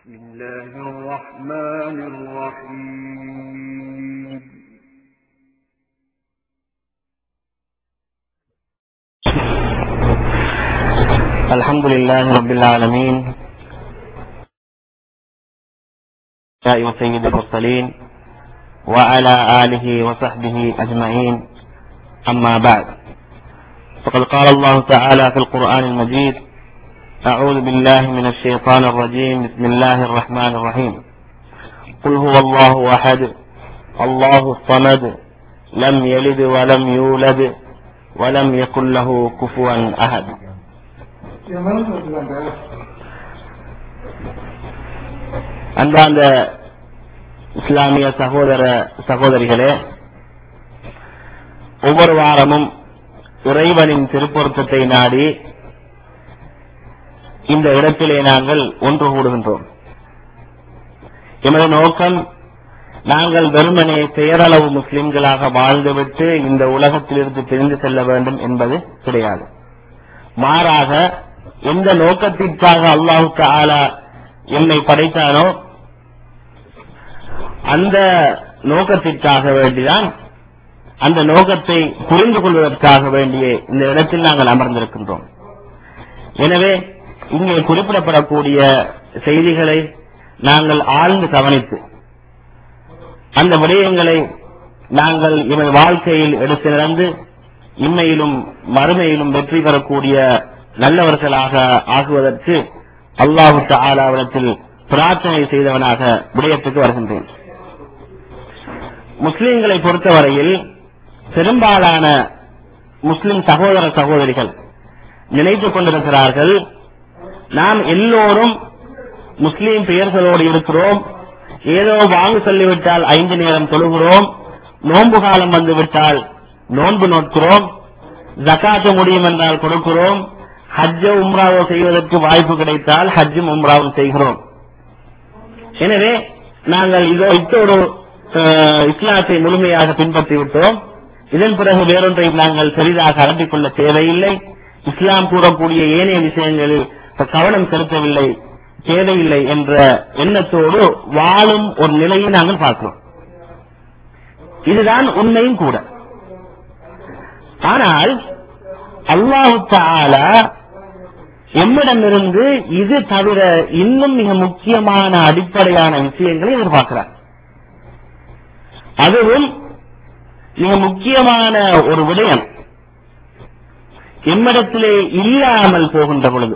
بسم الله الرحمن الرحيم الحمد لله رب العالمين يا سيد المرسلين وعلى آله وصحبه أجمعين أما بعد فقد قال الله تعالى في القرآن المجيد أعوذ بالله من الشيطان الرجيم بسم الله الرحمن الرحيم قل هو الله أحد الله الصمد لم يلد ولم يولد ولم يكن له كفوا أحد அன்பார்ந்த இஸ்லாமிய சகோதர சகோதரிகளே ஒவ்வொரு வாரமும் இறைவனின் திருப்பொருத்தத்தை நாடி இந்த இடத்திலே நாங்கள் ஒன்று கூடுகின்றோம் எமது நோக்கம் நாங்கள் வெறுமனே பெயரளவு முஸ்லிம்களாக வாழ்ந்துவிட்டு இந்த உலகத்திலிருந்து பிரிந்து செல்ல வேண்டும் என்பது கிடையாது மாறாக எந்த நோக்கத்திற்காக அல்லாஹு தாலா என்னை படைத்தானோ அந்த நோக்கத்திற்காக வேண்டிதான் அந்த நோக்கத்தை புரிந்து கொள்வதற்காக வேண்டிய இந்த இடத்தில் நாங்கள் அமர்ந்திருக்கின்றோம் எனவே இங்கே குறிப்பிடப்படக்கூடிய செய்திகளை நாங்கள் ஆழ்ந்து கவனித்து அந்த விடயங்களை நாங்கள் எமது வாழ்க்கையில் எடுத்து நடந்து இம்மையிலும் மறுமையிலும் வெற்றி பெறக்கூடிய நல்லவர்களாக ஆகுவதற்கு அல்லாஹு தாலாவிடத்தில் பிரார்த்தனை செய்தவனாக விடயத்துக்கு வருகின்றேன் முஸ்லிம்களை பொறுத்தவரையில் பெரும்பாலான முஸ்லிம் சகோதர சகோதரிகள் நினைத்துக் கொண்டிருக்கிறார்கள் நாம் எல்லோரும் முஸ்லீம் பெயர்களோடு இருக்கிறோம் ஏதோ வாங்கு சொல்லிவிட்டால் ஐந்து நேரம் தொழுகிறோம் நோன்பு காலம் வந்துவிட்டால் நோன்பு நோக்கிறோம் ஜக்காத்து முடியும் என்றால் கொடுக்கிறோம் ஹஜ்ஜோ உம்ராவோ செய்வதற்கு வாய்ப்பு கிடைத்தால் ஹஜ்ஜும் உம்ராவும் செய்கிறோம் எனவே நாங்கள் இதோ இத்தோடு அஹ், இஸ்லாத்தை முழுமையாக பின்பற்றி விட்டோம் இதன் பிறகு வேறொன்றை நாங்கள் பெரிதாக அரட்டிக் கொள்ள தேவையில்லை இஸ்லாம் கூறக்கூடிய ஏனைய விஷயங்களில் கவனம் செலுத்தவில்லை தேவையில்லை என்ற எண்ணத்தோடு வாழும் ஒரு நிலையை நாங்கள் பார்க்கிறோம் இதுதான் உண்மையும் கூட ஆனால் அல்லாஹு தாலா எம்மிடமிருந்து இது தவிர இன்னும் மிக முக்கியமான அடிப்படையான விஷயங்களை எதிர்பார்க்கிறார் அதுவும் மிக முக்கியமான ஒரு விடயம் எம்மிடத்திலே இல்லாமல் போகின்ற பொழுது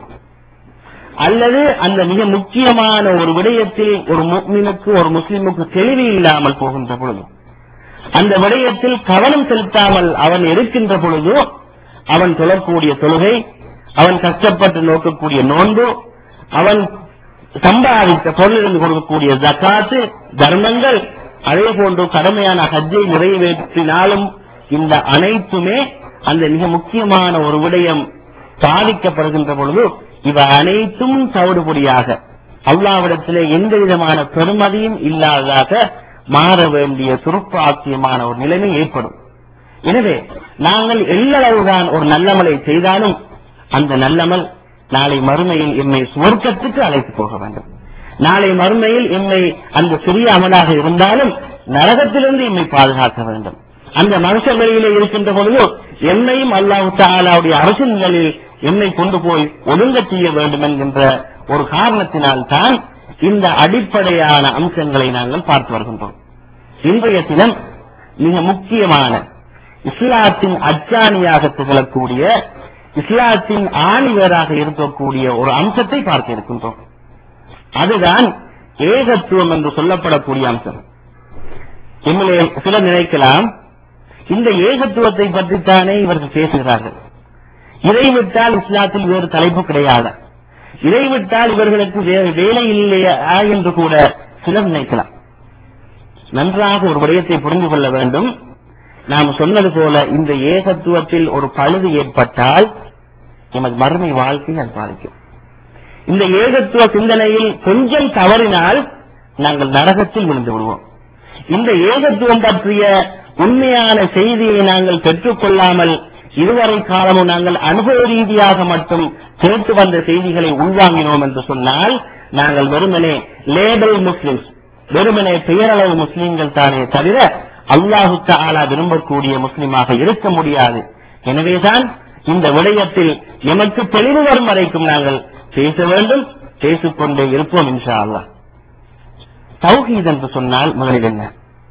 அல்லது அந்த மிக முக்கியமான ஒரு விடயத்தில் ஒரு முஸ்லிமுக்கு ஒரு முஸ்லிமுக்கு தெளிவு இல்லாமல் போகின்ற பொழுது அந்த விடயத்தில் கவனம் செலுத்தாமல் அவன் இருக்கின்ற பொழுது அவன் தொழக்கூடிய தொழுகை அவன் கஷ்டப்பட்டு நோக்கக்கூடிய நோன்பு அவன் சம்பாதித்த பொருளிலிருந்து கொடுக்கக்கூடிய ஜக்காத்து தர்மங்கள் அதே போன்று கடமையான ஹஜ்ஜை நிறைவேற்றினாலும் இந்த அனைத்துமே அந்த மிக முக்கியமான ஒரு விடயம் பாதிக்கப்படுகின்ற பொழுது இவை அனைத்தும் தவிடுபடியாக அல்லாவிடத்திலே எந்த விதமான பெருமதியும் இல்லாததாக மாற வேண்டிய துருப்பாக்கியமான ஒரு நிலைமை ஏற்படும் எனவே நாங்கள் எல்லளவுதான் ஒரு நல்லமலை செய்தாலும் அந்த நல்லமல் நாளை மறுமையில் எம்மை சுவர்க்கத்துக்கு அழைத்து போக வேண்டும் நாளை மறுமையில் எம்மை அந்த சிறிய அமலாக இருந்தாலும் நரகத்திலிருந்து எம்மை பாதுகாக்க வேண்டும் அந்த மனுஷ வழியிலே இருக்கின்ற பொழுது என்னையும் அல்லாஹு தாலாவுடைய அரசு நிலையில் என்னை கொண்டு போய் ஒழுங்க செய்ய வேண்டும் என்கின்ற ஒரு காரணத்தினால் தான் இந்த அடிப்படையான அம்சங்களை நாங்கள் பார்த்து வருகின்றோம் இன்றைய தினம் மிக முக்கியமான இஸ்லாத்தின் அச்சாணியாக திகழக்கூடிய இஸ்லாத்தின் ஆணிவராக இருக்கக்கூடிய ஒரு அம்சத்தை பார்க்க இருக்கின்றோம் அதுதான் ஏகத்துவம் என்று சொல்லப்படக்கூடிய அம்சம் எம்மிலே சிலர் நினைக்கலாம் இந்த ஏகத்துவத்தை பற்றித்தானே இவர்கள் பேசுகிறார்கள் இதை விட்டால் இஸ்லாத்தில் வேறு தலைப்பு கிடையாது இதை விட்டால் இவர்களுக்கு வேறு வேலை இல்லையா என்று கூட சிலர் நினைக்கலாம் நன்றாக ஒரு விடயத்தை புரிந்து கொள்ள வேண்டும் நாம் சொன்னது போல இந்த ஏகத்துவத்தில் ஒரு பழுது ஏற்பட்டால் எமது மறுமை வாழ்க்கை அது பாதிக்கும் இந்த ஏகத்துவ சிந்தனையில் கொஞ்சம் தவறினால் நாங்கள் நரகத்தில் விழுந்து விடுவோம் இந்த ஏகத்துவம் பற்றிய உண்மையான செய்தியை நாங்கள் பெற்றுக்கொள்ளாமல் இதுவரை காலமும் நாங்கள் அனுபவ ரீதியாக மட்டும் கேட்டு வந்த செய்திகளை உள்வாங்கினோம் என்று சொன்னால் நாங்கள் வெறுமனே லேபல் முஸ்லிம்ஸ் வெறுமனே பெயரளவு முஸ்லிம்கள் தானே தவிர அல்லாஹு தஆலா விரும்பக்கூடிய முஸ்லிமாக இருக்க முடியாது எனவேதான் இந்த விடயத்தில் எமக்கு தெளிவு வரும் வரைக்கும் நாங்கள் பேச வேண்டும் பேசிக்கொண்டே இருப்போம் இன்ஷா அல்லாஹ் தௌஹீத் என்று சொன்னால் முதலில் என்ன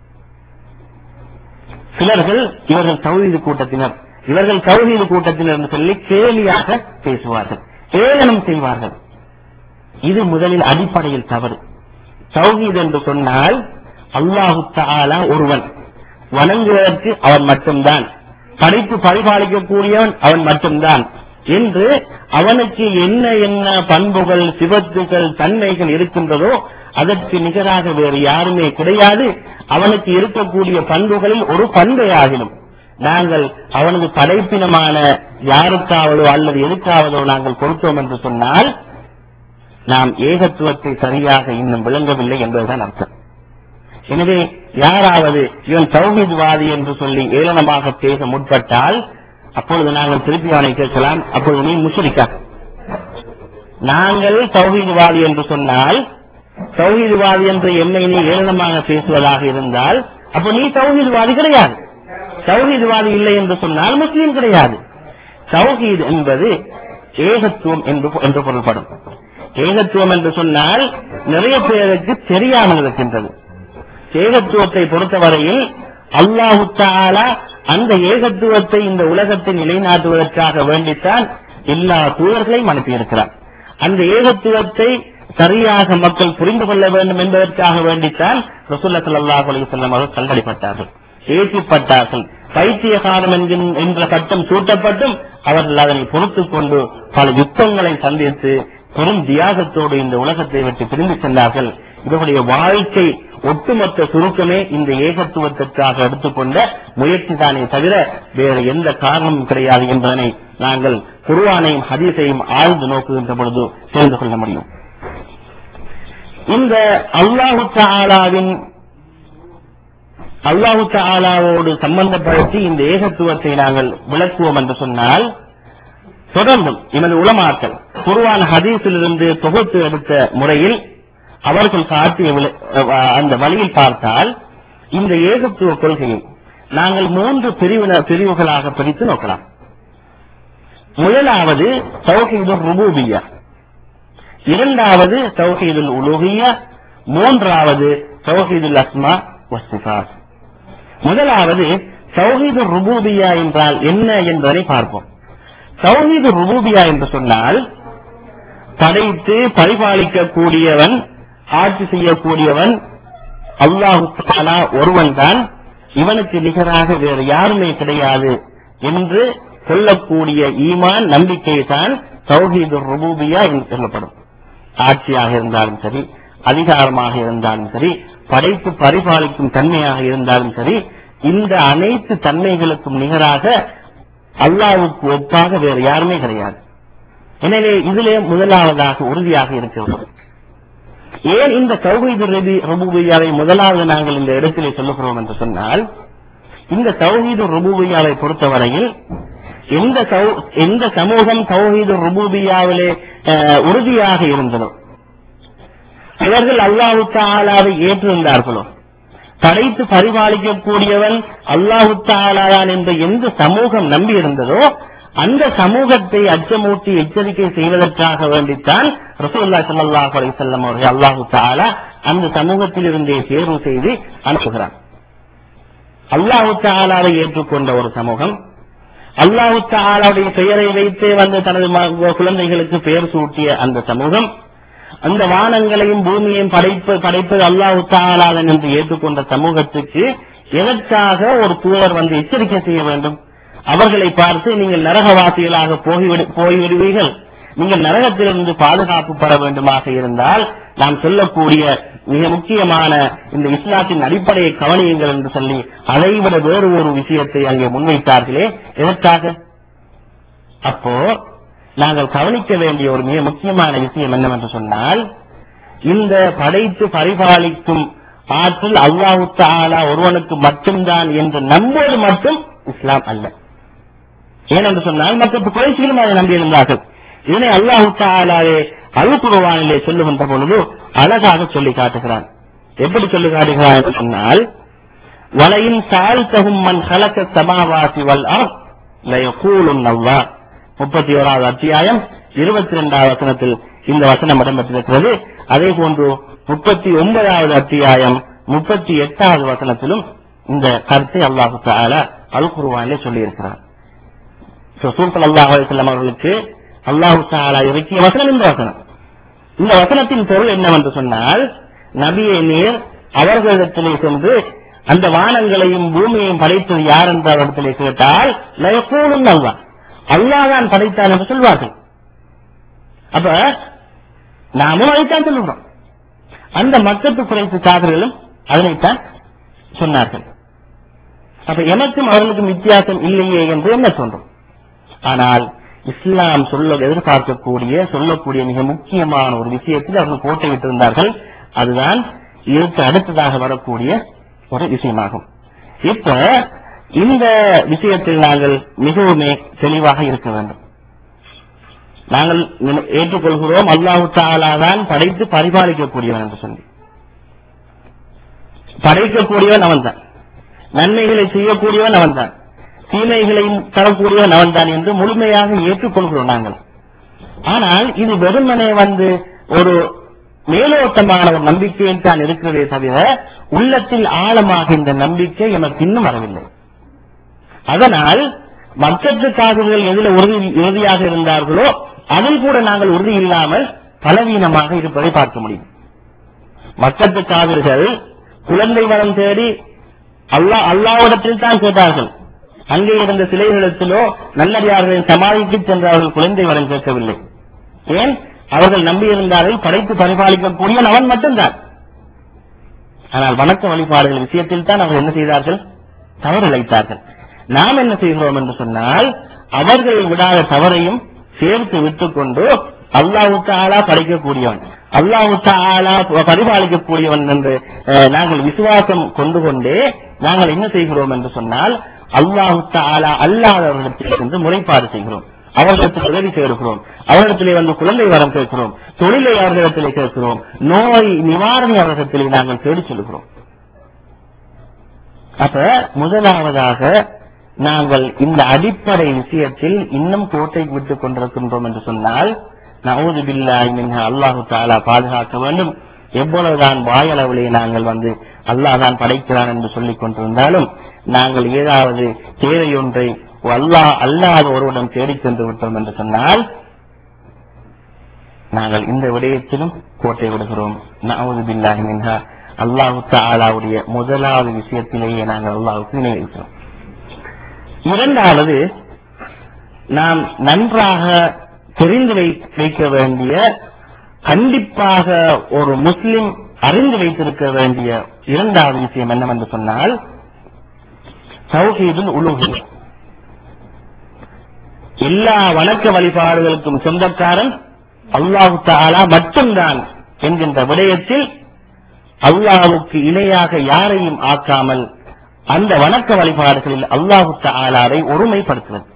சிலர்கள் இவர்கள் தௌஹீது கூட்டத்தினர் இவர்கள் தௌஹீது கூட்டத்தினர் என்று சொல்லி கேலியாக பேசுவார்கள் ஏளனம் செய்வார்கள் இது முதலில் அடிப்படையில் தவறு தௌஹீத் என்று சொன்னால் அல்லாஹு தஆலா ஒருவன் வணங்குவதற்கு அவன் மட்டும்தான் படைத்து பரிபாலிக்கக்கூடியவன் அவன் மட்டும்தான் என்று அவனுக்கு என்ன என்ன பண்புகள் சிவத்துகள் தன்மைகள் இருக்கின்றதோ அதற்கு நிகராக வேறு யாருமே கிடையாது அவனுக்கு இருக்கக்கூடிய பண்புகளில் ஒரு பண்பை ஆகிடும் நாங்கள் அவனது படைப்பினமான யாருக்காவதோ அல்லது எதுக்காவதோ நாங்கள் கொடுத்தோம் என்று சொன்னால் நாம் ஏகத்துவத்தை சரியாக இன்னும் விளங்கவில்லை என்பதுதான் அர்த்தம் எனவே யாராவது இவன் தௌஹீத்வாதி என்று சொல்லி ஏளனமாக பேச முற்பட்டால் அப்பொழுது நாங்கள் திருப்பி அவனை கேட்கலாம் அப்பொழுது நீ முஷரிக்கா நாங்கள் தௌஹீத்வாதி என்று சொன்னால் தௌஹீத்வாதி என்று எம்மை நீ ஏளனமாக பேசுவதாக இருந்தால் அப்ப நீ தௌஹீத்வாதி கிடையாது தௌஹீத்வாதி இல்லை என்று சொன்னால் முஸ்லீம் கிடையாது தௌஹீத் என்பது ஏகத்துவம் என்று என்று பொருள்படும் ஏகத்துவம் என்று சொன்னால் நிறைய பேருக்கு தெரியாமல் இருக்கின்றது ஏகத்துவத்தை பொறுத்தவரையில் அல்லாஹு தஆலா அந்த ஏகத்துவத்தை இந்த உலகத்தை நிலைநாட்டுவதற்காக வேண்டித்தான் எல்லா தூதர்களையும் அனுப்பியிருக்கிறார் அந்த ஏகத்துவத்தை சரியாக மக்கள் புரிந்து கொள்ள வேண்டும் என்பதற்காக வேண்டித்தான் ரசூல்லா ஸல்லல்லாஹு அலைஹி வஸல்லம் அவர்கள் கல்லடிப்பட்டார்கள் ஏற்றிப்பட்டார்கள் பைத்தியகாரம் என்கின்- என்ற பட்டம் சூட்டப்பட்டும் அவர்கள் அதனை பொறுத்துக் கொண்டு பல யுத்தங்களை சந்தித்து பெரும் தியாகத்தோடு இந்த உலகத்தை விட்டு பிரிந்து சென்றார்கள் இவர்களுடைய வாழ்க்கை ஒட்டுமொத்த சுருக்கமே இந்த ஏகத்துவத்திற்காக எடுத்துக்கொண்ட முயற்சி தானே தவிர வேறு எந்த காரணமும் கிடையாது என்பதனை நாங்கள் குர்ஆனையும் ஹதீஸையும் ஆழ்ந்து நோக்குகின்ற பொழுது தெரிந்து கொள்ள முடியும் இந்த அல்லாஹு தஆலாவின் அல்லாஹு தஆலாவோடு சம்பந்தப்படுத்தி இந்த ஏகத்துவத்தை நாங்கள் விளக்குவோம் என்று சொன்னால் தொடர்ந்தும் எமது உலமாக்கள் குர்ஆன் ஹதீஸிலிருந்து தொகுத்து எடுத்த முறையில் அவர்கள் காட்டிய விள- அஹ் அந்த வழியில் பார்த்தால் இந்த ஏகத்துவ கொள்கையை நாங்கள் மூன்று பிரிவின பிரிவுகளாக பிரித்து நோக்கலாம் முதலாவது தௌஹீது ருபூபியா இரண்டாவது தௌஹீதுல் உலூஹியா மூன்றாவது தௌஹீதுல் அஸ்மா வஸ்ஸிஃபாத் முதலாவது தௌஹீது ருபூபியா என்றால் என்ன என்பதை பார்ப்போம் தௌஹீது ருபூபியா என்று சொன்னால் படைத்து பரிபாலிக்க கூடியவன் ஆட்சி செய்யக்கூடியவன் அல்லாஹு தஆலா ஒருவன் தான் இவனுக்கு நிகராக வேறு யாருமே கிடையாது என்று சொல்லக்கூடிய ஈமான் நம்பிக்கை தான் தௌஹீது ருபூபியா என்று சொல்லப்படும் ஆட்சியாக இருந்தாலும் சரி அதிகாரமாக இருந்தாலும் சரி படைத்து பரிபாலிக்கும் தன்மையாக இருந்தாலும் சரி இந்த அனைத்து தன்மைகளுக்கும் நிகராக அல்லாஹ்வுக்கு ஒப்பாக வேறு யாருமே கிடையாது எனவே இதிலே முதலாவதாக உறுதியாக இருக்கிறது ஏன் இந்த தௌஹீது ரபி ரபூபியாவை முதலாவது நாங்கள் இந்த இடத்திலே சொல்லுகிறோம் என்று சொன்னால் இந்த தௌஹீது ரபூபியாவை பொறுத்தவரையில் எந்த தௌ- எந்த சமூகம் தௌஹீது ரபூபியாவிலே அஹ், உறுதியாக இருந்ததோ இவர்கள் அல்லாஹு தாலாவை ஏற்றிருந்தார்களோ படைத்து பரிபாலிக்கக்கூடியவன் அல்லாஹு தாலாதான் என்ற எந்த சமூகம் நம்பி இருந்ததோ அந்த சமூகத்தை அச்சமூட்டி எச்சரிக்கை செய்வதற்காக வேண்டித்தான் ரசூலுல்லாஹி ஸல்லல்லாஹு அலைஹி வஸல்லம் அவர்கள் அல்லாஹு தஆலா அந்த சமூகத்தில் இருந்தே தேர்வு செய்து அனுப்புகிறான் அல்லாஹு தஆலாவை ஏற்றுக்கொண்ட ஒரு சமூகம் அல்லாஹு தஆலாவுடைய பெயரை வைத்தே வந்து தனது ம- குழந்தைகளுக்கு பெயர் சூட்டிய அந்த சமூகம் அந்த வானங்களையும் பூமியையும் படைப்பு படைப்பது அல்லாஹு தாலாதன் என்று ஏற்றுக்கொண்ட சமூகத்துக்கு எதற்காக ஒரு தூதர் வந்து எச்சரிக்கை செய்ய வேண்டும் அவர்களை பார்த்து நீங்கள் நரகவாசிகளாக போய்விடு போய்விடுவீர்கள் நீங்கள் நரகத்திலிருந்து பாதுகாப்பு பெற வேண்டுமாக இருந்தால் நாம் சொல்லக்கூடிய மிக முக்கியமான இந்த இஸ்லாத்தின் அடிப்படையை கவனியுங்கள் என்று சொல்லி அதைவிட வேறு ஒரு விஷயத்தை அங்கே முன்வைத்தார்களே எதற்காக அப்போ நாங்கள் கவனிக்க வேண்டிய ஒரு மிக முக்கியமான விஷயம் என்னவென்று சொன்னால் இந்த படைத்து பரிபாலிக்கும் ஆற்றல் அல்லாஹு தஆலா ஒருவனுக்கு மட்டும்தான் என்று நம்புவது மட்டும் இஸ்லாம் அல்ல ஏனென்று சொன்னால் மற்ற குறைசிகளும் அதை நம்பியிருந்தார்கள் இதனை அல்லாஹு தஆலாவே அல் குருவானிலே சொல்லுகின்ற பொழுது அழகாக சொல்லி காட்டுகிறான் எப்படி சொல்லி காட்டுகிறான் என்று சொன்னால் வலையின் சால்தகும் மண் கலக்க சமாவாசி வல் லயகூலும் நவ்வா முப்பத்தி ஓராவது அத்தியாயம் இருபத்தி இரண்டாவது வசனத்தில் இந்த வசனம் இடம்பெற்றிருக்கிறது அதே போன்று முப்பத்தி ஒன்பதாவது அத்தியாயம் முப்பத்தி எட்டாவது வசனத்திலும் இந்த கருத்தை அல்லாஹு தாலா அல் குருவானிலே சொல்லியிருக்கிறார் ரசூல் அல்லாஹ் அலிஸ்லாம் அவர்களுக்கு அல்லாஹு தாலா இறக்கிய வசனம் இந்த வசனம் இந்த வசனத்தின் பொருள் என்னவென்று சொன்னால் நபியை நீர் அவர்களிடத்திலே சென்று அந்த வானங்களையும் பூமியையும் படைத்தது யார் என்ற அவரிடத்திலே கேட்டால் லயக்கூடும் அல்லாஹ் அல்லாஹ் தான் படைத்தான் என்று சொல்வார்கள் அப்ப நாமும் அதைத்தான் சொல்லுகிறோம் அந்த மக்கத்து குறைத்து காதல்களும் அதனைத்தான் சொன்னார்கள் அப்ப எனக்கும் அவர்களுக்கும் வித்தியாசம் இல்லையே என்று என்ன சொல்றோம் ஆனால் இஸ்லாம் சொல்ல எதிர்பார்க்கக்கூடிய சொல்லக்கூடிய மிக முக்கியமான ஒரு விஷயத்தில் அவர்கள் கோட்டை விட்டிருந்தார்கள் அதுதான் இதற்கு அடுத்ததாக வரக்கூடிய ஒரு விஷயமாகும் இப்ப இந்த விஷயத்தில் நாங்கள் மிகவும் தெளிவாக இருக்க வேண்டும் நாங்கள் நினை- ஏற்றுக்கொள்கிறோம் அல்லாஹு தாலா தான் படைத்து பரிபாலிக்கக்கூடியவன் என்று சொல்லி படைக்கக்கூடியவன் அவன்தான் நன்மைகளை செய்யக்கூடியவன் அவன்தான் தீமைகளையும் தரக்கூடியவன் அவன்தான் என்று முழுமையாக ஏற்றுக்கொள்கிறோம் நாங்கள் ஆனால் இது வெறுமனே வந்து ஒரு மேலோட்டமான ஒரு நம்பிக்கையில் தான் இருக்கிறதே தவிர உள்ளத்தில் ஆழமாக இந்த நம்பிக்கை எமக்கு இன்னும் வரவில்லை அதனால் மக்கத்து காதல்கள் எதில் உறுதி உறுதியாக இருந்தார்களோ அதில் கூட நாங்கள் உறுதி இல்லாமல் பலவீனமாக இருப்பதை பார்க்க முடியும் மக்கத்து காதல்கள் குழந்தை வரம் தேடி அல்லாஹ் அல்லாவிடத்தில் தான் கேட்டார்கள் அங்கே இருந்த சிலைகளிடத்திலோ நல்லடியார்களின் சமாதிக்கு சென்றார்கள் குழந்தை வரம் கேட்கவில்லை ஏன் அவர்கள் நம்பியிருந்தார்கள் படைத்து பரிபாலிக்கக்கூடிய அவன் மட்டும்தான் ஆனால் வணக்க வழிபாடுகள் விஷயத்தில் தான் அவர்கள் என்ன செய்தார்கள் தவறு இழைத்தார்கள் நாம் என்ன செய்கிறோம் என்று சொன்னால் அவர்கள் விடாத தவறையும் சேர்த்து விட்டுக் கொண்டு அல்லாஹு தாலா படைக்கக்கூடியவன் அல்லாஹு தாலா பரிபாலிக்கக்கூடியவன் என்று அஹ், நாங்கள் விசுவாசம் கொண்டு கொண்டே நாங்கள் என்ன செய்கிறோம் என்று சொன்னால் அல்லாஹு தாலா அல்லாதவர்களிடத்தில் சென்று முறைப்பாடு செய்கிறோம் அவர்களிடத்தில் உதவி தேடுகிறோம் அவர்களிடத்திலே வந்து குழந்தை வரம் கேட்கிறோம் தொழிலை அவர்களிடத்திலே கேட்கிறோம் நோய் நிவாரணை அவர்களிடத்திலே நாங்கள் தேடிச் செல்கிறோம் அப்ப முதலாவதாக நாங்கள் இந்த அடிப்படை விஷயத்தில் இன்னும் கோட்டை விட்டுக் கொண்டிருக்கின்றோம் என்று சொன்னால் நவுது பில்லாஹி மின்ஹா அல்லாஹு தாலா பாதுகாக்க வேண்டும் எவ்வளவுதான் வாயளவிலே நாங்கள் வந்து அல்லாஹ் தான் படைக்கிறான் என்று சொல்லிக் கொண்டிருந்தாலும் நாங்கள் ஏதாவது தேவை ஒன்றை அல்லாஹ் அல்லாத ஒருவரிடம் தேடிச் சென்று விட்டோம் என்று சொன்னால் நாங்கள் இந்த விடயத்திலும் கோட்டை விடுகிறோம் நவுது பில்லாஹி மின்ஹா அல்லாஹு தாலாவுடைய முதலாவது விஷயத்திலேயே நாங்கள் அல்லாஹுக்கு நினைவிக்கிறோம் இரண்டாவது நாம் நன்றாக தெரிந்து வை- வைக்க வேண்டிய கண்டிப்பாக ஒரு முஸ்லிம் அறிந்து வைத்திருக்க வேண்டிய இரண்டாவது விஷயம் என்னவென்று சொன்னால் தௌஹீதுல் உலூஹியா எல்லா வணக்க வழிபாடுகளுக்கும் சொந்தக்காரன் அல்லாஹு தஆலா மட்டும்தான் என்கின்ற விடயத்தில் அல்லாஹ்வுக்கு இணையாக யாரையும் ஆக்காமல் அந்த வணக்க வழிபாடுகளில் அல்லாஹு தஆலாவை ஒருமைப்படுத்துவது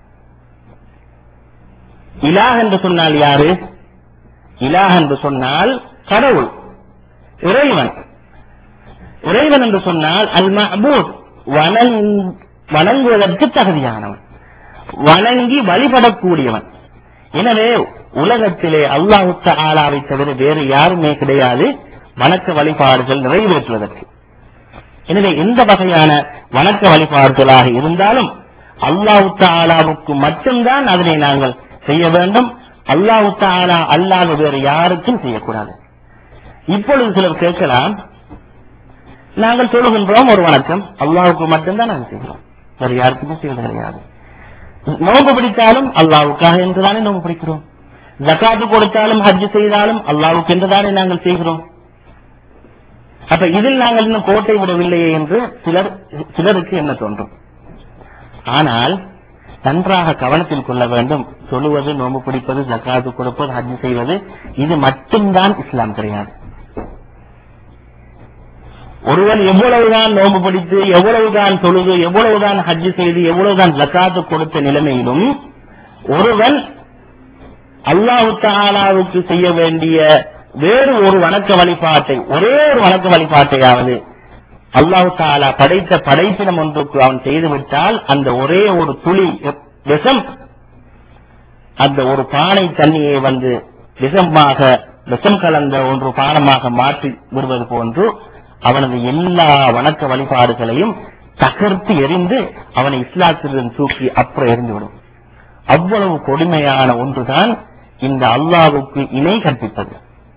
இலாஹ் என்று சொன்னால் யாரு இலாஹ் என்று சொன்னால் கடவுள் இறைவன் இறைவன் என்று சொன்னால் அல் மஹ்பூத் வணங்- வணங்குவதற்கு தகுதியானவன் வணங்கி வழிபடக்கூடியவன் எனவே உலகத்திலே அல்லாஹு ஆலாவை தவிர வேறு யாருமே கிடையாது வணக்க வழிபாடுகள் நிறைவேற்றுவதற்கு எனவே எந்த வகையான வணக்க வழிபாடுகளாக இருந்தாலும் அல்லாஹு தாலாவுக்கு மட்டும்தான் அதனை நாங்கள் செய்ய வேண்டும் அல்லாஹு தாலா அல்லாத வேறு யாருக்கும் செய்யக்கூடாது இப்பொழுது சிலர் கேட்கலாம் நாங்கள் சொல்லுகின்றோம் ஒரு வணக்கம் அல்லாஹுக்கு மட்டும்தான் நாங்கள் செய்கிறோம் வேறு யாருக்குமே செய்வது கிடையாது நோன்பு பிடித்தாலும் அல்லாவுக்காக என்றுதானே நோன்பு பிடிக்கிறோம் ஜக்காத்து கொடுத்தாலும் ஹஜ் செய்தாலும் அல்லாவுக்கு என்றுதானே நாங்கள் செய்கிறோம் அப்ப இதில் நாங்கள் இன்னும் கோட்டை விடவில்லையே என்று சிலர் சிலருக்கு என்ன தோன்றும் ஆனால் நன்றாக கவனத்தில் கொள்ள வேண்டும் சொல்லுவது நோன்பு பிடிப்பது ஜக்காத்து கொடுப்பது ஹஜ் செய்வது இது மட்டும்தான் இஸ்லாம் கிடையாது ஒருவன் எவ்வளவுதான் நோன்பு பிடித்து எவ்வளவுதான் தொழுது எவ்வளவுதான் ஹஜ் செய்து எவ்வளவுதான் ஜக்காத்து கொடுத்த நிலைமையிலும் ஒருவன் அல்லாஹு தாலாவுக்கு செய்ய வேண்டிய வேறு ஒரு வணக்க வழிபாட்டை ஒரே ஒரு வணக்க வழிபாட்டையாவது அல்லாஹு தாலா படைத்த படைப்பினம் ஒன்றுக்கு அவன் செய்துவிட்டால் அந்த ஒரே ஒரு துளி விஷம் அந்த ஒரு பானை தண்ணியை வந்து விஷமாக விஷம் கலந்த ஒன்று பானமாக மாற்றி விடுவது போன்று அவனது எல்லா வணக்க வழிபாடுகளையும் தகர்த்து எறிந்து அவனை இஸ்லாத்திலிருந்து தூக்கி அப்புறம் எறிந்துவிடும் அவ்வளவு கொடுமையான ஒன்றுதான் இந்த அல்லாஹ்வுக்கு இணை கற்பிப்பது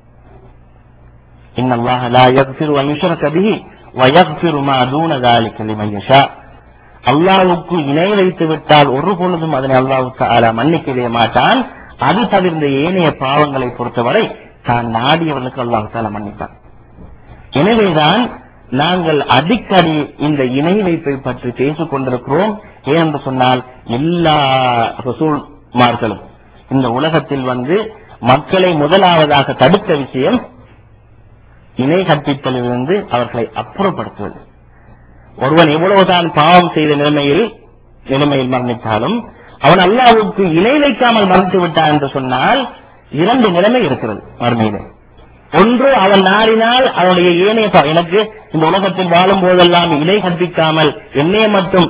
إن الله لا يغفر أن يشرك به ويغفر ما دون ذلك لمن يشاء அல்லாஹ்வுக்கு இணை வைத்து விட்டால் ஒரு பொழுதும் அதனை அல்லாஹு தஆலா மன்னிக்கவே மாட்டான் அது தவிர்ந்த ஏனைய பாவங்களை பொறுத்தவரை தான் நாடியவர்களுக்கு அல்லாஹு தஆலா மன்னிப்பான் எனவேதான் நாங்கள் அடிக்கடி இந்த இணை வைப்பை பற்றி பேசிக் கொண்டிருக்கிறோம் ஏனென்று சொன்னால் எல்லா ரசூல்மார்களும் இந்த உலகத்தில் வந்து மக்களை முதலாவதாக தடுத்த விஷயம் இணை கற்பித்தலிலிருந்து அவர்களை அப்புறப்படுத்துவது ஒருவன் எவ்வளவுதான் பாவம் செய்த நிலைமையில் நிலைமையில் மரணித்தாலும் அவன் அல்லாஹ்வுக்கு இணை வைக்காமல் மரணித்து விட்டான் என்று சொன்னால் இரண்டு நிலைமை இருக்கிறது மறுமையிலே ஒன்று அவன் நாடினால் அவனுடைய ஏனைய பா- எனக்கு இந்த உலகத்தில் வாழும் போதெல்லாம் இணை கற்பிக்காமல் என்னைய மட்டும்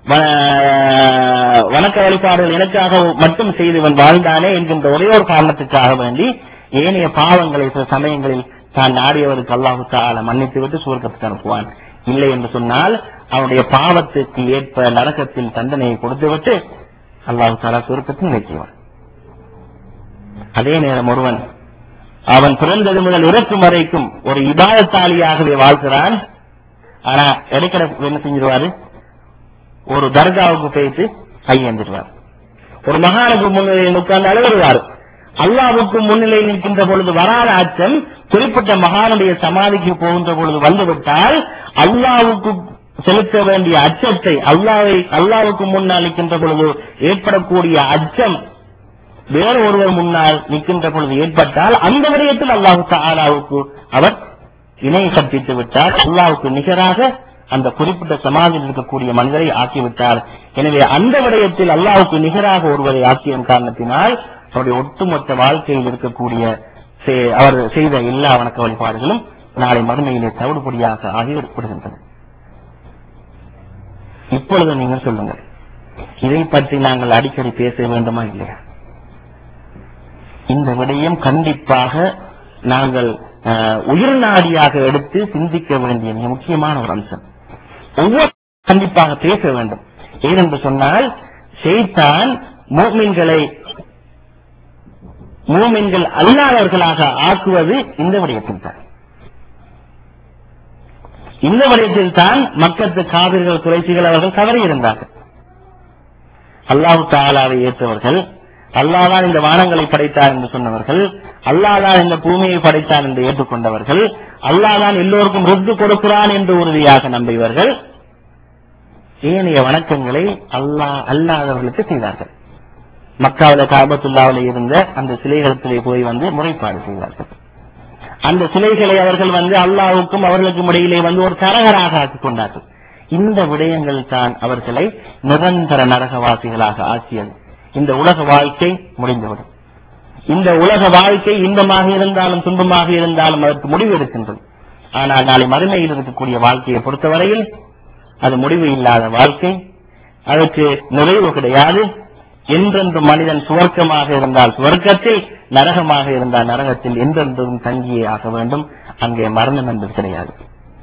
வ- வணக்க வழிபாடுகள் எனக்காக மட்டும் செய்து இவன் வாழ்ந்தானே என்கின்ற ஒரே ஒரு காரணத்துக்காக வேண்டி ஏனைய பாவங்களை சில சமயங்களில் தான் நாடியவருக்கு அல்லாஹு தால மன்னித்து விட்டு சுவர்க்கத்துக்கு அனுப்புவான் இல்லை என்று சொன்னால் அவனுடைய பாவத்துக்கு ஏற்ப நரகத்தில் தண்டனையை கொடுத்துவிட்டு அல்லாஹு தாலா சுவர்க்கத்தில் நினைக்குவான் அதே நேரம் ஒருவன் அவன் பிறந்தது முதல் இறக்கும் வரைக்கும் ஒரு இபாதத்தாளியாகவே வாழ்கிறான் ஆனா இடைக்கிட என்ன செஞ்சிருவாரு ஒரு தர்காவுக்கு போயிட்டு கையேந்திடுவார் ஒரு மகானுக்கு முன்னிலையில் உட்கார்ந்து அழுகிறார் அல்லாவுக்கு முன்னிலையில் நிற்கின்ற பொழுது வராத அச்சம் குறிப்பிட்ட மகானுடைய சமாதிக்கு போகின்ற பொழுது வந்துவிட்டால் அல்லாவுக்கு செலுத்த வேண்டிய அச்சத்தை அல்லாவை அல்லாவுக்கு முன்னால் நிற்கின்ற பொழுது ஏற்படக்கூடிய அச்சம் வேறு ஒருவர் முன்னால் நிற்கின்ற பொழுது ஏற்பட்டால் அந்த விடயத்தில் அல்லாஹு தாலாவுக்கு அவர் இணை கற்பித்து விட்டார் அல்லாவுக்கு நிகராக அந்த குறிப்பிட்ட சமாதியில் இருக்கக்கூடிய மனிதரை ஆக்கிவிட்டார் எனவே அந்த விடயத்தில் அல்லாவுக்கு நிகராக ஒருவரை ஆக்கிய காரணத்தினால் அவருடைய ஒட்டுமொத்த வாழ்க்கையில் இருக்கக்கூடிய செ- அவர் செய்த எல்லா வணக்க வழிபாடுகளும் நாளை மறுமையிலே தவிடுபடியாக ஆகிவிடுகின்றன இப்பொழுது நீங்கள் சொல்லுங்கள் இதை பற்றி நாங்கள் அடிக்கடி பேச வேண்டுமா இல்லையா இந்த விடயம் கண்டிப்பாக நாங்கள் அஹ், உயிர் நாடியாக எடுத்து சிந்திக்க வேண்டிய மிக முக்கியமான ஒரு அம்சம் ஒவ்வொரு கண்டிப்பாக பேச வேண்டும் ஏனென்று சொன்னால் ஷைத்தான் மூமின்களை மூமின்கள் அல்லாதவர்களாக ஆக்குவது இந்த விடயத்தில் தான் இந்த விடயத்தில் தான் மக்கத்து காவிர்கள் குறைசிகள் அவர்கள் தவறி இருந்தார்கள் அல்லாஹு தாலாவை ஏற்றவர்கள் அல்லாஹ்தான் இந்த வானங்களை படைத்தார் என்று சொன்னவர்கள் அல்லாஹ்தான் இந்த பூமியை படைத்தார் என்று ஏற்றுக்கொண்டவர்கள் அல்லாஹ்தான் எல்லோருக்கும் ரிஸ்க் கொடுக்கிறான் என்று உறுதியாக நம்பியவர்கள் ஏனைய வணக்கங்களை அல்லாஹ் அல்லாதவர்களுக்கு செய்தார்கள் மக்காவில காபத்துல்லாவில இருந்த அந்த சிலைகளத்திலே போய் வந்து முறைப்பாடு செய்தார்கள் அந்த சிலைகளை அவர்கள் வந்து அல்லாஹ்வுக்கும் அவர்களுக்கும் இடையிலே வந்து ஒரு தரகராக ஆக்கிக் கொண்டார்கள் இந்த விடயங்கள் தான் அவர்களை நிரந்தர நரகவாசிகளாக ஆக்கியது இந்த உலக வாழ்க்கை முடிந்துவிடும் இந்த உலக வாழ்க்கை இன்பமாக இருந்தாலும் துன்பமாக இருந்தாலும் அதற்கு முடிவு இருக்கின்றது ஆனால் நாளை மறுமையில் இருக்கக்கூடிய வாழ்க்கையை பொறுத்தவரையில் அது முடிவு இல்லாத வாழ்க்கை அதற்கு நிறைவு கிடையாது என்றென்றும் மனிதன் சுவர்க்கமாக இருந்தால் சுவர்க்கத்தில் நரகமாக இருந்தால் நரகத்தில் என்றென்றும் தங்கியே ஆக வேண்டும் அங்கே மரணம் என்பது கிடையாது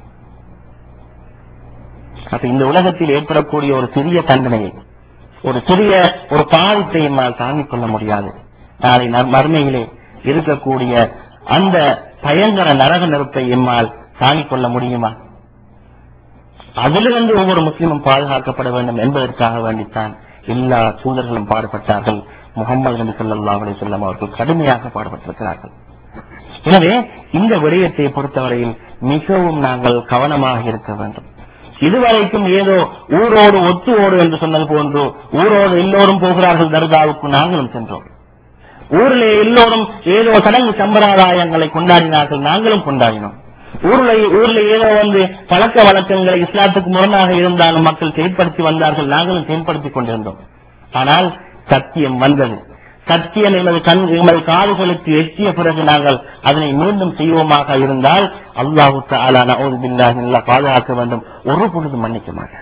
அப்ப இந்த உலகத்தில் ஏற்படக்கூடிய ஒரு சிறிய தண்டனையை ஒரு சிறிய ஒரு பாதிப்பை என்னால் தாங்கிக் கொள்ள முடியாது நாளை நர்- மறுமையிலே இருக்கக்கூடிய அந்த பயங்கர நரக நெருப்பை எம்மால் தாங்கிக் கொள்ள முடியுமா அதிலிருந்து ஒவ்வொரு முஸ்லிமும் பாதுகாக்கப்பட வேண்டும் என்பதற்காக வேண்டித்தான் எல்லா தூதர்களும் பாடுபட்டார்கள் முகமது நபி ஸல்லல்லாஹு அலைஹி வஸல்லம் அவர்கள் கடுமையாக பாடுபட்டிருக்கிறார்கள் எனவே இந்த விடயத்தை பொறுத்தவரையில் மிகவும் நாங்கள் கவனமாக இருக்க வேண்டும் இதுவரைக்கும் ஏதோ ஊரோடு ஒத்து ஓடு என்று சொன்னது போன்று ஊரோடு எல்லோரும் போகிறார்கள் தர்காவுக்கு நாங்களும் சென்றோம் ஊரிலே எல்லோரும் ஏதோ சடங்கு சம்பிரதாயங்களை கொண்டாடினார்கள் நாங்களும் கொண்டாடினோம் ஊர்ல ஊர்ல ஏதோ வந்து பழக்க வழக்கங்களை இஸ்லாத்துக்கு முரணாக இருந்தாலும் மக்கள் செயல்படுத்தி வந்தார்கள் நாங்களும் செயல்படுத்திக் கொண்டிருந்தோம் ஆனால் சத்தியம் வந்தது சத்தியம் எமது கண் எமது காதுகளுக்கு எட்டிய பிறகு நாங்கள் அதனை மீண்டும் செய்வோமாக இருந்தால் அல்லாஹு தாலா நவுது பில்லாஹி நல்லா பாதுகாக்க வேண்டும் ஒரு பொழுது மன்னிக்க மாட்டார்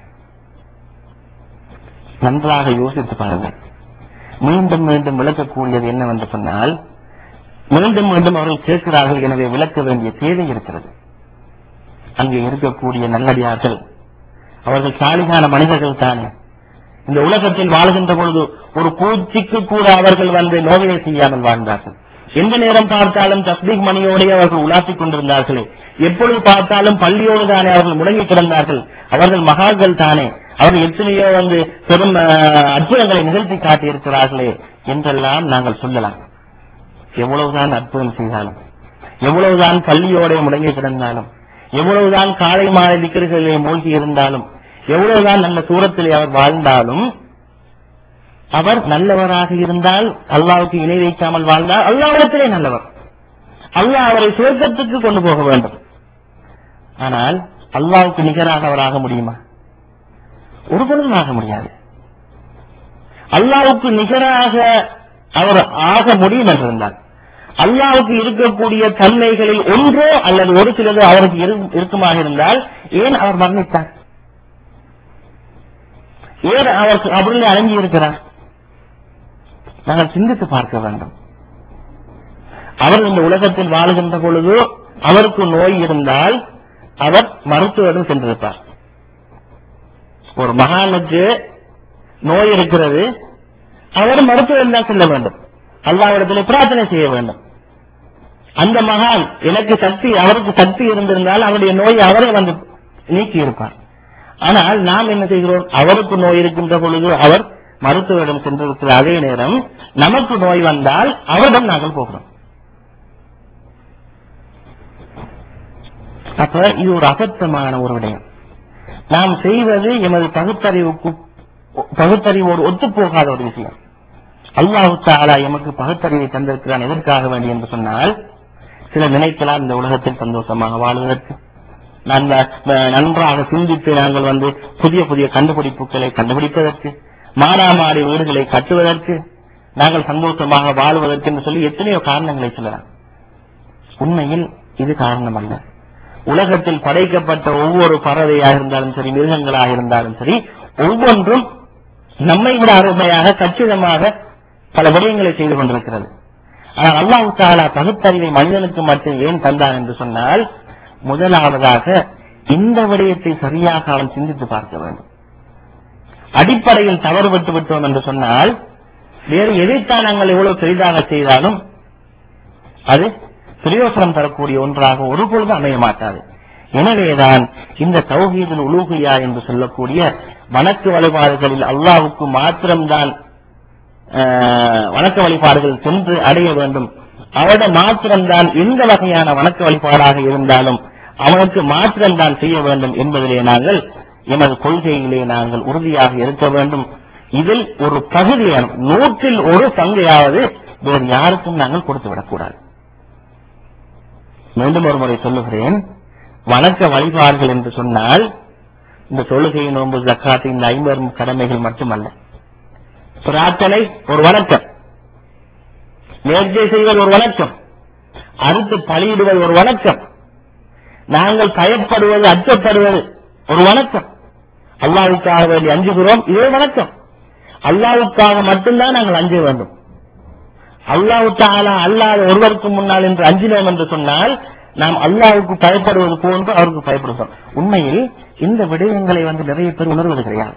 நன்றாக யோசித்து பாருங்கள் மீண்டும் மீண்டும் விளக்கக்கூடியது என்னவென்று சொன்னால் மீண்டும் மீண்டும் அவர்கள் கேட்கிறார்கள் எனவே விளக்க வேண்டிய தேவை இருக்கிறது அங்கே இருக்கக்கூடிய நல்லடியார்கள் அவர்கள் சாலிகான மனிதர்கள் தானே இந்த உலகத்தில் வாழ்கின்ற பொழுது ஒரு பூச்சிக்கு கூட அவர்கள் வந்து நோயை செய்யாமல் வாழ்ந்தார்கள் எந்த நேரம் பார்த்தாலும் தஸ்பீக் மணியோடு அவர்கள் உலாத்திக் கொண்டிருந்தார்களே எப்பொழுது பார்த்தாலும் பள்ளியோடு தானே அவர்கள் முடங்கி கிடந்தார்கள் அவர்கள் மகார்கள் தானே அவர்கள் எத்தனையோ வந்து பெரும் அஹ், அற்புதங்களை நிகழ்த்தி காட்டியிருக்கிறார்களே என்றெல்லாம் நாங்கள் சொல்லலாம் எவ்வளவுதான் அற்புதம் செய்தாலும் எவ்வளவுதான் பள்ளியோட முடங்கி கிடந்தாலும் எவ்வளவுதான் காலை மாலை திக்கர்களிலே மூழ்கி இருந்தாலும் எவ்வளவுதான் நல்ல தூரத்திலே அவர் வாழ்ந்தாலும் அவர் நல்லவராக இருந்தால் அல்லாவுக்கு இணை வைக்காமல் வாழ்ந்தால் அல்லாவிடத்திலே நல்லவர் அல்லாஹ் அவரை சுவர்க்கத்துக்கு கொண்டு போக வேண்டும் ஆனால் அல்லாவுக்கு நிகராக அவர் ஆக முடியுமா ஒரு பொழுதும் ஆக முடியாது அல்லாவுக்கு நிகராக அவர் ஆக முடியும் என்றிருந்தால் அல்லாவுக்கு இருக்கக்கூடிய தன்மைகளில் ஒன்றோ அல்லது ஒரு சிலதோ அவருக்கு இரு- இருக்குமாக இருந்தால் ஏன் அவர் மரணித்தார் ஏன் அவர் அவர்களே அடங்கி இருக்கிறார் நாங்கள் சிந்தித்து பார்க்க வேண்டும் அவர் இந்த உலகத்தில் வாழுகின்ற பொழுது அவருக்கு நோய் இருந்தால் அவர் மருத்துவரிடம் சென்றிருப்பார் ஒரு மகானுக்கு நோய் இருக்கிறது அவர் மருத்துவரிடம் தான் செல்ல வேண்டும் அல்லாவிடத்தில் பிரார்த்தனை செய்ய வேண்டும் அந்த மகான் எனக்கு சக்தி அவருக்கு சக்தி இருந்திருந்தால் அவருடைய நோயை அவரே வந்து நீக்கி இருப்பார் ஆனால் நாம் என்ன செய்கிறோம் அவருக்கு நோய் இருக்கின்ற பொழுது அவர் மருத்துவரிடம் சென்றிருக்கிற அதே நேரம் நமக்கு நோய் வந்தால் அவரிடம் நாங்கள் போகிறோம் அப்ப இது ஒரு அபத்தமான ஒரு விடயம் நாம் செய்வது எமது பகுத்தறிவுக்கு பகுத்தறிவோடு ஒத்துப்போகாத ஒரு விஷயம் அல்லாஹு தாலா எமக்கு பகுத்தறிவை தந்திருக்கிறான் எதற்காக வேண்டி என்று சொன்னால் சில நினைக்கலாம் இந்த உலகத்தில் சந்தோஷமாக வாழ்வதற்கு நல்ல அஹ், நன்றாக சிந்தித்து நாங்கள் வந்து புதிய புதிய கண்டுபிடிப்புகளை கண்டுபிடிப்பதற்கு மானாமாடி வீடுகளை கட்டுவதற்கு நாங்கள் சந்தோஷமாக வாழ்வதற்கு என்று சொல்லி எத்தனையோ காரணங்களை சொல்லலாம் உண்மையில் இது காரணம் அல்ல உலகத்தில் படைக்கப்பட்ட ஒவ்வொரு பறவையாக இருந்தாலும் சரி மிருகங்களாக இருந்தாலும் சரி ஒவ்வொன்றும் நம்மை விட அருமையாக கச்சிதமாக பல விடயங்களை செய்து கொண்டிருக்கிறது ஆனால் அல்லாஹ் தாலா பகுத்தறிவை மனிதனுக்கு மட்டும் ஏன் தந்தான் என்று சொன்னால் முதலாவதாக இந்த விடயத்தை சரியாக அவன் சிந்தித்து பார்க்க வேண்டும் அடிப்படையில் தவறு விட்டு விட்டோம் என்று சொன்னால் வேறு எதைத்தான் நாங்கள் எவ்வளவு பெரிதாக செய்தாலும் அது பிரயோசனம் தரக்கூடிய ஒன்றாக ஒரு பொழுது அமைய மாட்டாது எனவேதான் இந்த தௌஹீதுல் உலூகியா என்று சொல்லக்கூடிய வணக்க வழிபாடுகளில் அல்லாஹ்வுக்கு மாத்திரம்தான் ஆஹ், வணக்க வழிபாடுகள் சென்று அடைய வேண்டும் அவரிடம் மாத்திரம்தான் எந்த வகையான வணக்க வழிபாடாக இருந்தாலும் அவனுக்கு மாத்திரம்தான் செய்ய வேண்டும் என்பதிலே நாங்கள் எமது கொள்கையிலே நாங்கள் உறுதியாக இருக்க வேண்டும் இதில் ஒரு பகுதியான நூற்றில் ஒரு பங்கையாவது வேறு யாருக்கும் நாங்கள் கொடுத்து விடக்கூடாது மீண்டும் ஒரு முறை சொல்லுகிறேன் வணக்க வழிபாடுகள் என்று சொன்னால் இந்த தொழுகை நோன்பு ஜக்காத்து இந்த ஐம்பெரும் கடமைகள் மட்டுமல்ல பிரார்த்தனை ஒரு வணக்கம் நேர்ச்சை செய்வது ஒரு வணக்கம் அறுத்து பலியிடுவது ஒரு வணக்கம் நாங்கள் பயப்படுவது அச்சப்படுவது ஒரு வணக்கம் அல்லாவுக்காக வேண்டி அஞ்சுகிறோம் இதே வணக்கம் அல்லாவுக்காக மட்டும்தான் நாங்கள் அஞ்ச வேண்டும் அல்லாஹ் தாலா அல்லாத ஒருவருக்கு முன்னால் என்று அஞ்சினோம் என்று சொன்னால் நாம் அல்லாஹ்வுக்கு பயப்படுவது போன்று அவருக்கு பயப்படுகிறோம் உண்மையில் இந்த விடயங்களை வந்து நிறைய பேர் உணர்வது கிடையாது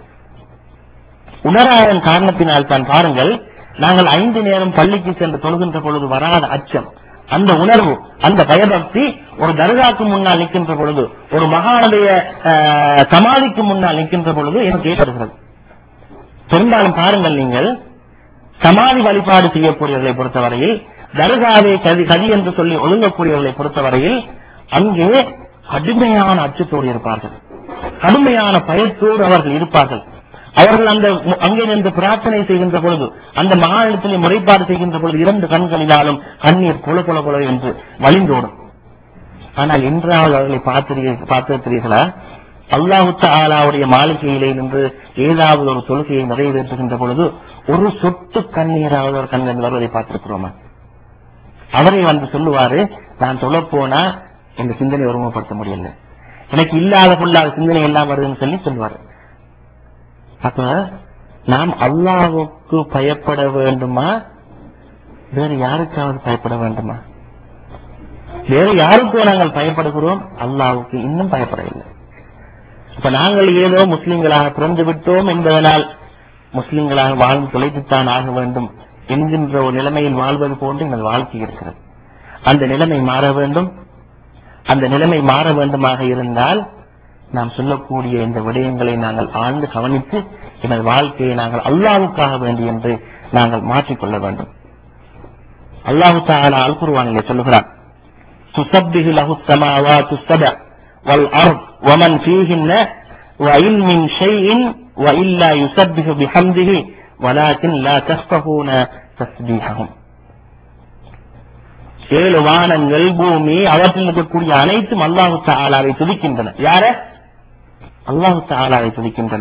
உணராதன் காரணத்தினால் தான் பாருங்கள் நாங்கள் ஐந்து நேரம் பள்ளிக்கு சென்று தொழுகின்ற பொழுது வராத அச்சம் அந்த உணர்வு அந்த பயபக்தி ஒரு தர்காக்கு முன்னால் நிற்கின்ற பொழுது ஒரு மகானுடைய ஆஹ், சமாதிக்கு முன்னால் நிற்கின்ற பொழுது எனக்கு ஏற்படுகிறது பெரும்பாலும் பாருங்கள் நீங்கள் சமாதி வழிபாடு செய்யக்கூடியவர்களை பொறுத்தவரையில் தர்காவை கதி கதி என்று சொல்லி ஒழுங்கக்கூடியவர்களை பொறுத்தவரையில் அங்கே கடுமையான அச்சத்தோடு இருப்பார்கள் கடுமையான பயத்தோடு அவர்கள் இருப்பார்கள் அவர்கள் அந்த மு- அங்கே நின்று பிரார்த்தனை செய்கின்ற பொழுது அந்த மகாநிலத்திலே முறைப்பாடு செய்கின்ற பொழுது இரண்டு கண்களினாலும் கண்ணீர் பொல பொல பொல என்று வழிந்தோடும் ஆனால் என்றாவது அவர்களை பார்த்திருக்க- பார்த்திருக்கிறீர்களா அல்லாஹு தாலாவுடைய மாளிகையிலே நின்று ஏதாவது ஒரு தொழுகையை நிறைவேற்றுகின்ற பொழுது ஒரு சொட்டு கண்ணீராவது ஒரு கண்ணில் வருவதை பார்த்திருக்கிறோமா அவரே வந்து சொல்லுவாரு நான் தொழ போனா இந்த சிந்தனை ஒருமுகப்படுத்த முடியல எனக்கு இல்லாத பொல்லாத சிந்தனை எல்லாம் வருதுன்னு சொல்லி சொல்லுவாரு அப்ப நாம் அல்லாஹ்வுக்கு பயப்பட வேண்டுமா வேறு யாருக்காவது பயப்பட வேண்டுமா வேறு யாருக்கோ நாங்கள் பயப்படுகிறோம் அல்லாஹ்வுக்கு இன்னும் பயப்படவில்லை இப்ப நாங்கள் ஏதோ முஸ்லிம்களாக பிறந்து விட்டோம் என்பதனால் முஸ்லிம்களாக வாழ்ந்து தொலைத்துத்தான் ஆக வேண்டும் என்கின்ற ஒரு நிலைமையில் வாழ்வது போன்று எங்கள் வாழ்க்கை இருக்கிறது அந்த நிலைமை மாற வேண்டும் அந்த நிலைமை மாற வேண்டுமாக இருந்தால் நாம் சொல்லக்கூடிய இந்த விடயங்களை நாங்கள் ஆழ்ந்து கவனித்து எனது வாழ்க்கையை நாங்கள் அல்லாவுக்காக வேண்டி என்று நாங்கள் மாற்றிக்கொள்ள வேண்டும் அல்லாஹு தாலா அல் குர்வானிலே சொல்லுகிறார் تسبح له السماوات السبع والأرض ومن فيهن وإن من شيء وإلا يسبح بحمده ولكن لا تفقهون تسبيحهم ஏழு வானங்கள் பூமி அவற்றில் இருக்கக்கூடிய அனைத்தும் அல்லாஹு தாலாவை துதிக்கின்றன யார அல்லாஹு தாலாவை துதிக்கின்றன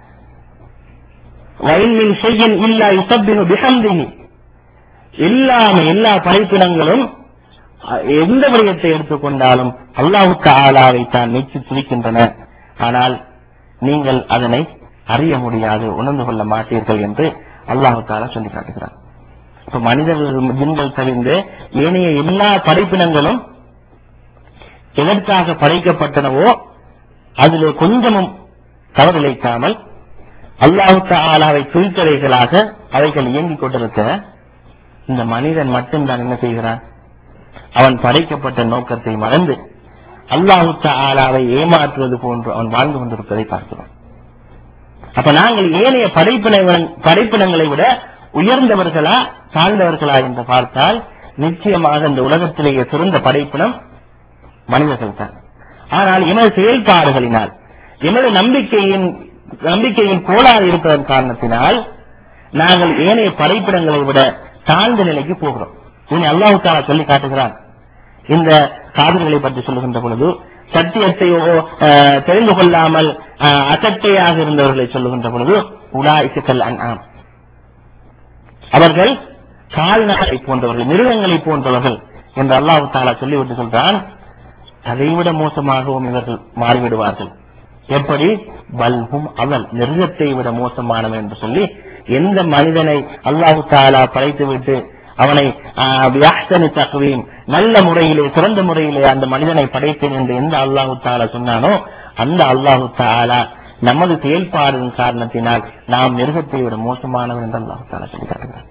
வயலின் செய்யன் இல்லா யுசப்பினு பிஹம்திஹி எல்லாமே எல்லா படைப்பினங்களும் அஹ், எந்த விடயத்தை எடுத்துக்கொண்டாலும் அல்லாஹு தாலாவை தான் மெச்சி துதிக்கின்றன ஆனால் நீங்கள் அதனை அறிய முடியாது உணர்ந்து கொள்ள மாட்டீர்கள் என்று அல்லாஹு தாலா சொல்லி காட்டுகிறார் இப்ப மனிதர்கள் ஜின்கள் தவிர்ந்து ஏனைய எல்லா படைப்பினங்களும் எதற்காக படைக்கப்பட்டனவோ அதிலே கொஞ்சமும் தவறிழைக்காமல் அல்லாஹு தாலாவை துதித்தவைகளாக அவைகள் இயங்கிக் கொண்டிருக்க இந்த மனிதன் மட்டும்தான் என்ன செய்கிறான் அவன் படைக்கப்பட்ட நோக்கத்தை மறந்து அல்லாஹு தாலாவை ஏமாற்றுவது போன்று அவன் வாழ்ந்து கொண்டிருப்பதை பார்க்கிறோம் அப்ப நாங்கள் ஏனைய படைப்பினங்கள் படைப்பினங்களை விட உயர்ந்தவர்களா தாழ்ந்தவர்களா என்று பார்த்தால் நிச்சயமாக இந்த உலகத்திலேயே சிறந்த படைப்பினம் மனிதர்கள் தான் ஆனால் எமது செயல்பாடுகளினால் எமது நம்பிக்கையின் நம்பிக்கையின் கோளாறு இருப்பதன் காரணத்தினால் நாங்கள் ஏனைய படைப்பிடங்களை விட தாழ்ந்த நிலைக்கு போகிறோம் இனி அல்லாஹு தாலா சொல்லி காட்டுகிறான் இந்த காதல்களை பற்றி சொல்லுகின்ற பொழுது சத்தியத்தையோ அஹ், தெரிந்து கொள்ளாமல் அஹ், அசட்டையாக இருந்தவர்களை சொல்லுகின்ற பொழுது உலாய்க்கல் அன்ஆம் அவர்கள் கால்நடை போன்றவர்கள் மிருகங்களை போன்றவர்கள் என்று அல்லாஹு தாலா சொல்லிவிட்டு சொல்றான் அதைவிட மோசமாகவும் இவர்கள் மாறிவிடுவார்கள் எப்படி பல்ஹும் அவள் மிருகத்தை விட மோசமானவன் என்று சொல்லி எந்த மனிதனை அல்லாஹு தாலா படைத்துவிட்டு அவனை வியாசனி தக்குவீம் நல்ல முறையிலே சிறந்த முறையிலே அந்த மனிதனை படைத்தேன் என்று எந்த அல்லாஹு தாலா சொன்னானோ அந்த அல்லாஹு தாலா நமது செயல்பாடின் காரணத்தினால் நாம் மிருகத்தை விட மோசமானவன் என்று அல்லாஹு தாலா சொல்லி காட்டுகிறார்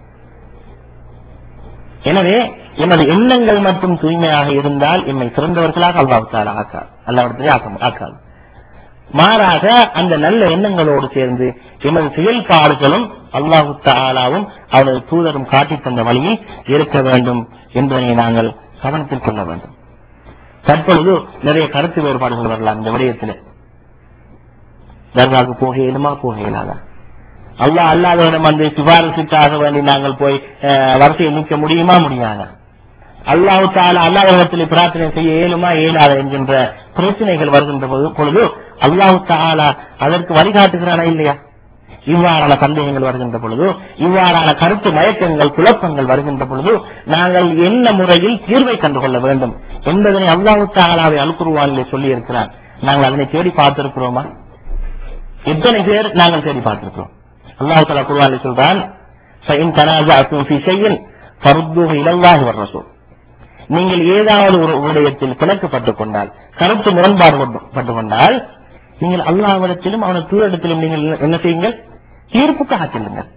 எனவே எமது எண்ணங்கள் மட்டும் தூய்மையாக இருந்தால் எம்மை சிறந்தவர்களாக அல்லாஹ் தாலா ஆக்கார் அல்லாவிடத்திலே ஆக்க ஆக்காது மாறாக அந்த நல்ல எண்ணங்களோடு சேர்ந்து எமது செயல்பாடுகளும் அல்லாஹு தாலாவும் அவரது தூதரும் காட்டித் தந்த வழியில் இருக்க வேண்டும் என்பதனை நாங்கள் கவனத்தில் கொள்ள வேண்டும் தற்பொழுது நிறைய கருத்து வேறுபாடுகள் வரலாம் இந்த விடயத்தில் தர்காவுக்கு போக இயலுமா போக இயலாதா அல்லாஹ் அல்லாதவரிடம் வந்து சிபாரிசுக்காக வேண்டி நாங்கள் போய் அஹ், வரிசையை நீக்க முடியுமா முடியாதா அல்லாஹு தாலா அல்லாஹிடத்தில் பிரார்த்தனை செய்ய இயலுமா இயலாத என்கின்ற பிரச்சனைகள் வருகின்ற பொழுது- பொழுது அல்லாஹு தாலா அதற்கு வழிகாட்டுகிறானா இல்லையா இவ்வாறான சந்தேகங்கள் வருகின்ற பொழுது இவ்வாறான கருத்து மயக்கங்கள் குழப்பங்கள் வருகின்ற பொழுது நாங்கள் என்ன முறையில் தீர்வை கண்டுகொள்ள வேண்டும் என்பதனை அல்லாஹு தாலாவை அல்குருவானிலே சொல்லி இருக்கிறார் நாங்கள் அதனை தேடி பார்த்திருக்கிறோமா எத்தனை பேர் நாங்கள் தேடி பார்த்திருக்கிறோம் அல்லாஹு தாலா குர்ஆனில் சொல்றான் فَإِن تَنَازَعْتُمْ فِي شَيْءٍ فَرُدُّوهُ إِلَى اللَّهِ وَالرَّسُولِ நீங்கள் ஏதாவது ஒரு விடயத்தில் பிணக்கப்பட்டுக் கொண்டால் கருத்து முரண்பாடு பட்டுக் கொண்டால் நீங்கள் அல்லாஹ்விடத்திலும் அவனது தூரிடத்திலும் நீங்கள் என்ன செய்யுங்கள் தீர்ப்புக்காக செல்லுங்கள்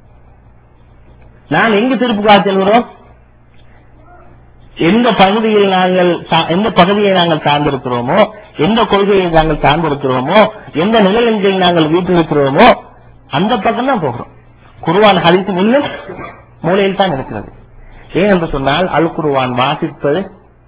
நாம் எங்கு தீர்ப்புக்காக செல்கிறோம் எந்த பகுதியில் நாங்கள் சா- எந்த பகுதியை நாங்கள் சார்ந்திருக்கிறோமோ எந்த கொள்கையை நாங்கள் சார்ந்திருக்கிறோமோ எந்த நிலையின் கீழ் நாங்கள் வீட்டிருக்கிறோமோ அந்த பக்கம் தான் போகிறோம் குருவான் ஹரிசு இன்னும் மூலையில் தான் இருக்கிறது ஏன் என்று சொன்னால் அல் குருவான் வாசிப்பது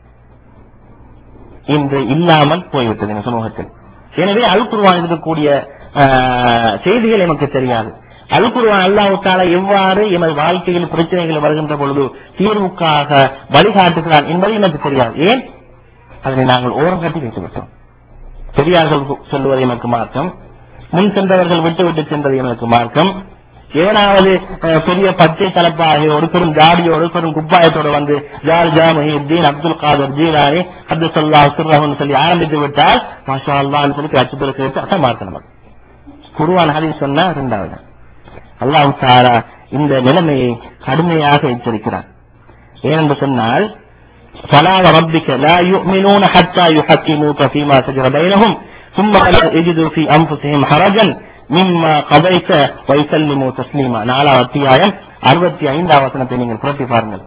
இன்று இல்லாமல் போய்விட்டது இந்த சமூகத்தில் எனவே அல் குருவான் இருக்கக்கூடிய ஆஹ், செய்திகள் எமக்கு தெரியாது அல் குருவான் அல்லாஹ் தாலா எவ்வாறு எமது வாழ்க்கையில் பிரச்சனைகள் வருகின்ற பொழுது தீர்வுக்காக வழிகாட்டுகிறான் என்பது எனக்கு தெரியாது ஏன் அதனை நாங்கள் ஓரம் கட்டி வைத்து விட்டோம் பெரியார்கள் சொல்லுவது எமக்கு மார்க்கம் முன் சென்றவர்கள் விட்டு விட்டு சென்றது எமக்கு மார்க்கம் ஏனாவது அஹ், பெரிய பச்சை தலப்பாகையோடு பெரும் ஜாடியோடு பெரும் குப்பாயத்தோடு வந்து ஜார் ஜா முஹியுத்தீன் அப்துல் காதர் ஜீலானி அப்துல் சல்லா சுர்ரஹன் சொல்லி ஆரம்பித்து விட்டால் மாஷா அல்லான்னு சொல்லி அச்சு பிறகு கேட்டு அதான் மார்க்கம் நமக்கு குருவான் ஹதீஸ் சொன்னா இரண்டாவது அல்லாஹ் தாரா இந்த நிலைமையை கடுமையாக எச்சரிக்கிறார் ஏனென்று சொன்னால் فلا وربك لا يؤمنون حتى يحكموك فيما شجر بينهم ثم لا يجدوا في انفسهم حرجا مما قضيت ويسلموا تسليما நாலாவது அத்தியாயம் அறுபத்தி ஐந்தாவது வசனத்தை நீங்கள் புரட்டி பாருங்கள்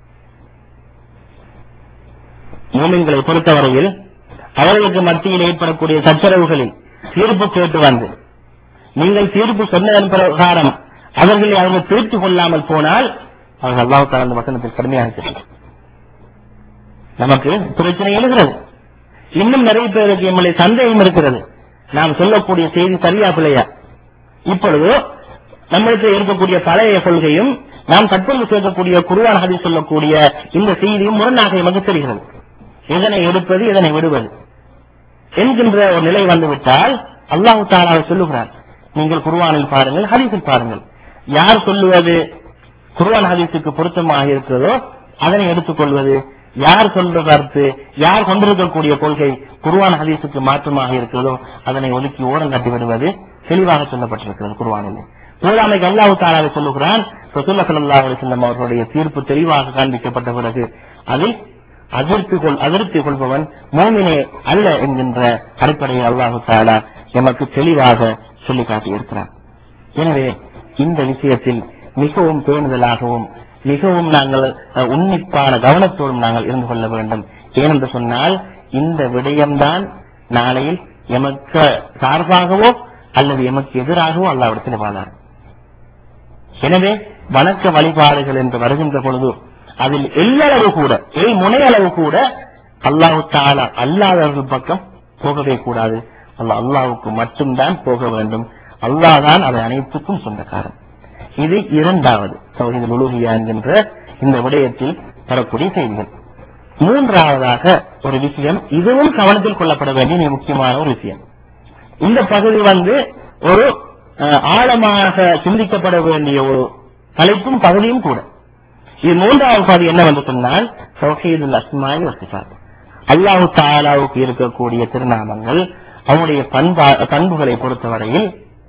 மூமின்களை பொறுத்தவரையில் அவர்களுக்கு மத்தியில் ஏற்படக்கூடிய சச்சரவுகளில் தீர்ப்பு கேட்டு வந்து நீங்கள் தீர்ப்பு சொன்னதன் பிரகாரம் அவர்களை அவர்கள் தீர்த்து கொள்ளாமல் போனால் அவர்கள் அல்லாஹ் தஆலா அந்த வசனத்தில் கடுமையாக இருக்கிறார் நமக்கு பிரச்சனை எழுகிறது இன்னும் நிறைய பேருக்கு நம்முடைய சந்தேகம் இருக்கிறது நாம் சொல்லக்கூடிய செய்தி சரியா பிள்ளையா இப்பொழுது நம்மளுக்கு இருக்கக்கூடிய பழைய கொள்கையும் நாம் தற்போது சேர்க்கக்கூடிய குருவான் ஹதீஸ் சொல்லக்கூடிய இந்த செய்தியும் முரணாக எமக்கு தெரிகிறது எதனை எடுப்பது எதனை விடுவது என்கின்ற ஒரு நிலை வந்துவிட்டால் அல்லாஹு தாலா சொல்லுகிறார் நீங்கள் குர்ஆனில் பாருங்கள் ஹதீஸில் பாருங்கள் யார் சொல்லுவது குர்ஆன் ஹதீஸுக்கு பொருத்தமாக இருக்கிறதோ அதனை எடுத்துக்கொள்வது யார் சொல்ற கருத்து யார் கொண்டிருக்கக்கூடிய கொள்கை குர்ஆன் ஹதீஸுக்கு மாற்றமாக இருக்கிறதோ அதனை ஒதுக்கி ஓரம் கட்டி விடுவது தெளிவாக சொல்லப்பட்டிருக்கிறது குர்ஆனில் மூலாமைக்கு அல்லாஹு தாலாவை சொல்லுகிறான் ரசூலுல்லாஹி ஸல்லல்லாஹு அலைஹி வஸல்லம் அவர்களுடைய தீர்ப்பு தெளிவாக காண்பிக்கப்பட்ட பிறகு அதில் அதிர்ச்சி கொள் அதிருப்தி கொள்பவன் மோமினே அல்ல என்கின்ற அடிப்படையை அல்லாஹு தாலா எமக்கு தெளிவாக சொல்லி காட்டியிருக்கிறார் எனவே இந்த விஷயத்தில் மிகவும் பேணுதலாகவும் மிகவும் நாங்கள் அஹ், உன்னிப்பான கவனத்தோடும் நாங்கள் இருந்து கொள்ள வேண்டும் ஏனென்று சொன்னால் இந்த விடயம்தான் நாளையில் எமக்கு சார்பாகவோ அல்லது எமக்கு எதிராகவோ அல்லாவிடத்தில் வாழார் எனவே வணக்க வழிபாடுகள் என்று வருகின்ற பொழுது அதில் எல்லளவு கூட எல் முனையளவு கூட அல்லாஹு தாலா அல்லாதவர்கள் பக்கம் போகவே கூடாது அல்லாஹ் அல்லாஹ்வுக்கு மட்டும்தான் போக வேண்டும் அல்லாஹ் தான் அதை அனைத்துக்கும் சொந்தக்காரன் இது இரண்டாவது சௌஹீதுல் உலூஹியா என்கின்ற இந்த விடயத்தில் வரக்கூடிய செய்திகள் மூன்றாவதாக ஒரு விஷயம் இதுவும் கவனத்தில் கொள்ளப்பட வேண்டிய மிக முக்கியமான ஒரு விஷயம் இந்த பகுதி வந்து ஒரு அஹ், ஆழமாக சிந்திக்கப்பட வேண்டிய ஒரு தலைப்பும் பகுதியும் கூட இது மூன்றாவது பகுதி என்னவென்று சொன்னால் தௌஹீதுல் அஸ்மாய் வசிஃபாத் அல்லாஹு தாலாவுக்கு இருக்கக்கூடிய திருநாமங்கள் அவனுடைய பண்பா பண்புகளை பொறுத்தவரையில்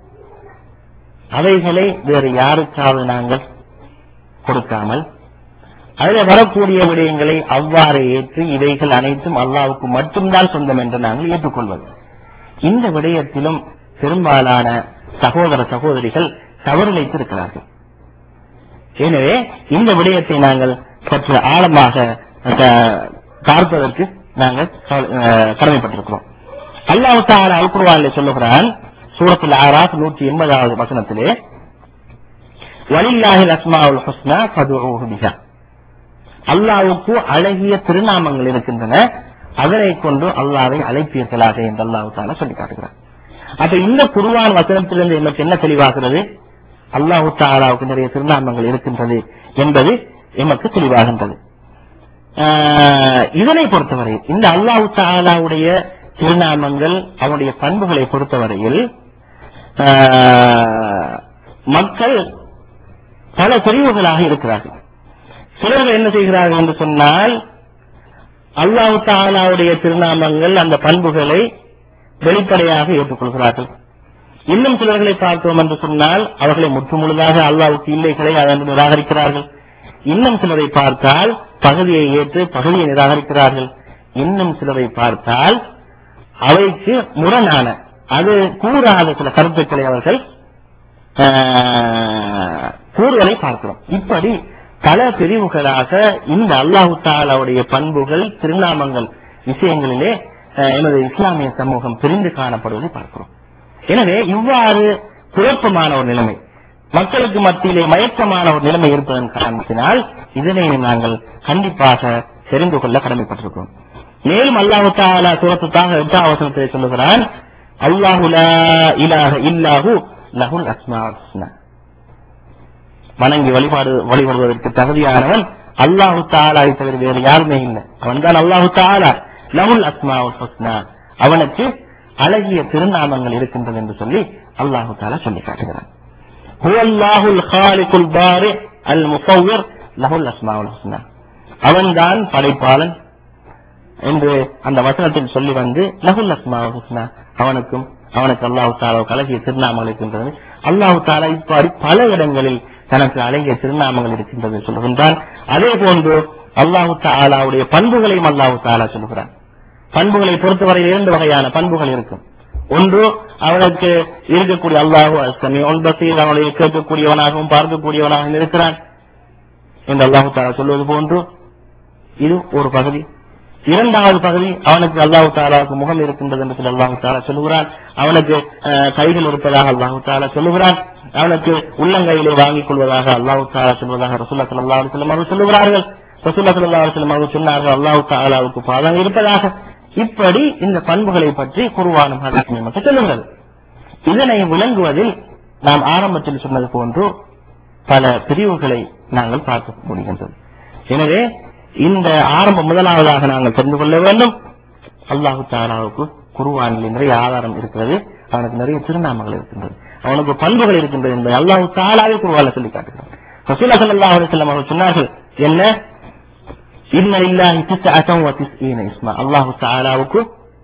அவைகளை வேறு யாருக்காவது நாங்கள் கொடுக்காமல் அதில் வரக்கூடிய விடயங்களை அவ்வாறு ஏற்று இவைகள் அனைத்தும் அல்லாஹ்வுக்கு மட்டும்தான் சொந்தம் என்று நாங்கள் ஏற்றுக்கொள்வது இந்த விடயத்திலும் பெரும்பாலான சகோதர சகோதரிகள் தவறிழைத்திருக்கிறார்கள் எனவே இந்த விடயத்தை நாங்கள் சற்று ஆழமாக அஹ், பார்ப்பதற்கு நாங்கள் கவ- அஹ், கடமைப்பட்டிருக்கிறோம் அல்லாஹ் தாலா அல் குர்ஆனிலே சொல்லுகிறான் சூரத்துல் ஆராஃப் நூற்றி எண்பதாவது வசனத்திலே வலில்லாஹில் அஸ்மாவுல் ஹுஸ்னா ஃபதுஊஹு பிஹா அல்லாஹ்வுக்கு அழகிய திருநாமங்கள் இருக்கின்றன அதனை கொண்டு அல்லாஹ்வை அழைப்பீர்களாக என்று அல்லாஹ் தாலா சொல்லி காட்டுகிறார் அப்ப இந்த குர்ஆன் வசனத்திலிருந்து நமக்கு என்ன தெளிவாகிறது அல்லாஹு தாலாவுக்கு நிறைய திருநாமங்கள் இருக்கின்றது என்பது எமக்கு தெளிவாகின்றது ஆஹ், இதனை பொறுத்தவரை இந்த அல்லாஹு தாலாவுடைய திருநாமங்கள் அவனுடைய பண்புகளை பொறுத்தவரையில் ஆஹ், மக்கள் பல பிரிவுகளாக இருக்கிறார்கள் சிலர்கள் என்ன செய்கிறார்கள் என்று சொன்னால் அல்லாஹு தாலாவுடைய திருநாமங்கள் அந்த பண்புகளை வெளிப்படையாக ஏற்றுக்கொள்கிறார்கள் இன்னும் சிலர்களை பார்த்தோம் என்று சொன்னால் அவர்களை முற்றுமுழுதாக அல்லாவுக்கு இல்லைகளை அதன்று நிராகரிக்கிறார்கள் இன்னும் சிலரை பார்த்தால் பகுதியை ஏற்று பகுதியை நிராகரிக்கிறார்கள் இன்னும் சிலரை பார்த்தால் அவைக்கு முரணான அது கூறாத சில கருத்துக்களை அவர்கள் ஆஹ், கூறுவதை பார்க்கிறோம் இப்படி பல பிரிவுகளாக இந்த அல்லாஹு தாலாவுடைய பண்புகள் திருநாமங்கள் விஷயங்களிலே ஆஹ், எமது இஸ்லாமிய சமூகம் பிரிந்து காணப்படுவதை பார்க்கிறோம் எனவே இவ்வாறு குழப்பமான ஒரு நிலைமை மக்களுக்கு மத்தியிலே மயக்கமான ஒரு நிலைமை இருப்பதன் காரணத்தினால் இதனை நாங்கள் கண்டிப்பாக தெரிந்து கொள்ள கடமைப்பட்டிருக்கிறோம் மேலும் அல்லாஹு தாலா சூரத்துக்காக எட்டாம் அவசரத்தை சொல்லுகிறான் அல்லாஹு லா இலாஹ இல்லாஹு லஹுல் அஸ்மாஉல் ஹுஸ்னா வணங்கி வழிபாடு வழிபடுவதற்கு தகுதியானவன் அல்லாஹு தாலாவை தவிர வேறு யாருமே இல்லை அவன் தான் அல்லாஹு தாலா லஹுல் அஸ்மாவுல் ஹுஸ்னா அவனுக்கு அழகிய திருநாமங்கள் இருக்கின்றது என்று சொல்லி அல்லாஹு தாலா சொல்லி காட்டுகிறார் ஹுவல்லாஹுல் ஹாலிகுல் பாரி அல் முசவ்விர் லஹுல் அஸ்மாவுல் ஹுஸ்னா அவன்தான் படைப்பாளன் என்று அந்த வசனத்தில் சொல்லி வந்து லஹுல் அஸ்மாவுல் ஹுஸ்னா அவனுக்கும் அவனுக்கு அல்லாஹு தாலா அழகிய திருநாமங்கள் இருக்கின்றது அல்லாஹு தாலா இவ்வாறு பல இடங்களில் தனக்கு அழகிய திருநாமங்கள் இருக்கின்றது சொல்கின்றான் அதே போன்று அல்லாஹு தாலாவுடைய பண்புகளையும் அல்லாஹு தாலா சொல்கிறான் பண்புகளை பொறுத்தவரை இரண்டு வகையான பண்புகள் இருக்கும் ஒன்று அவனுக்கு இருக்கக்கூடிய அல்லாஹு அஸ்தமி பசீர் அவனுடைய கேட்கக்கூடியவனாகவும் பார்க்கக்கூடியவனாகவும் இருக்கிறான் என்று அல்லாஹு தாலா சொல்வது போன்று இது ஒரு பகுதி இரண்டாவது பகுதி அவனுக்கு அல்லாஹு தாலாவுக்கு முகம் இருக்கின்றது என்று சொல்லி அல்லாஹு தாலா சொல்லுகிறான் அவனுக்கு அஹ், கைகள் இருப்பதாக அல்லாஹு தாலா சொல்லுகிறான் அவனுக்கு உள்ளங்கையிலே வாங்கிக் கொள்வதாக அல்லாஹு தாலா சொல்வதாக ரசூல்லா ஸல்லல்லாஹு அலைஹி வஸல்லம் அவர்கள் சொல்லுகிறார்கள் ரசூல்லா ஸல்லல்லாஹு அலைஹி வஸல்லம் அவர்கள் சொன்னார்கள் அல்லாஹு தாலாவுக்கு பாதம் இருப்பதாக இப்படி இந்த பண்புகளை பற்றி குருவானும் ஹதீஸும் நமக்கு சொல்லுகிறது இதனை விளங்குவதில் நாம் ஆரம்பத்தில் சொன்னது போன்று பல பிரிவுகளை நாங்கள் பார்க்க முடிகின்றது எனவே இந்த ஆரம்ப முதலாவதாக நாங்கள் தெரிந்து கொள்ள வேண்டும் அல்லாஹு தாலாவுக்கு குருவானில் நிறைய ஆதாரம் இருக்கிறது அவனுக்கு நிறைய திருநாமங்கள் இருக்கின்றது அவனுக்கு பண்புகள் இருக்கின்றது என்பதை அல்லாஹு தாலாவே குருவால சொல்லி காட்டுகிறான் ரசூல்லா ஸல்லல்லாஹு அலைஹி வஸல்லம் அவர்கள் சொன்னார்கள் என்ன இன்ன லில்லாஹி திஸ்அத்தன் வ திஸ்ஈன இஸ்மா அல்லாஹு தஆலாவுக்கு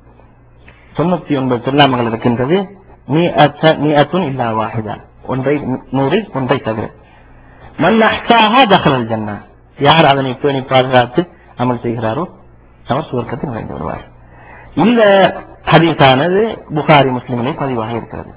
99 திருநாமங்கள் இருக்கின்றது மிஅத்த மிஅத்துன் இல்லா வாஹிதா ஒன்றை நூறில் ஒன்றை தவிர மன் அஹ்சாஹா தஹலல் ஜன்னா யார் அதனை பேணி பாதுகாத்து அமல் செய்கிறாரோ அவர் சுவர்க்கத்தில் நுழைந்து வருவார் இந்த ஹதீஸானது புகாரி முஸ்லிமிலே பதிவாக இருக்கிறது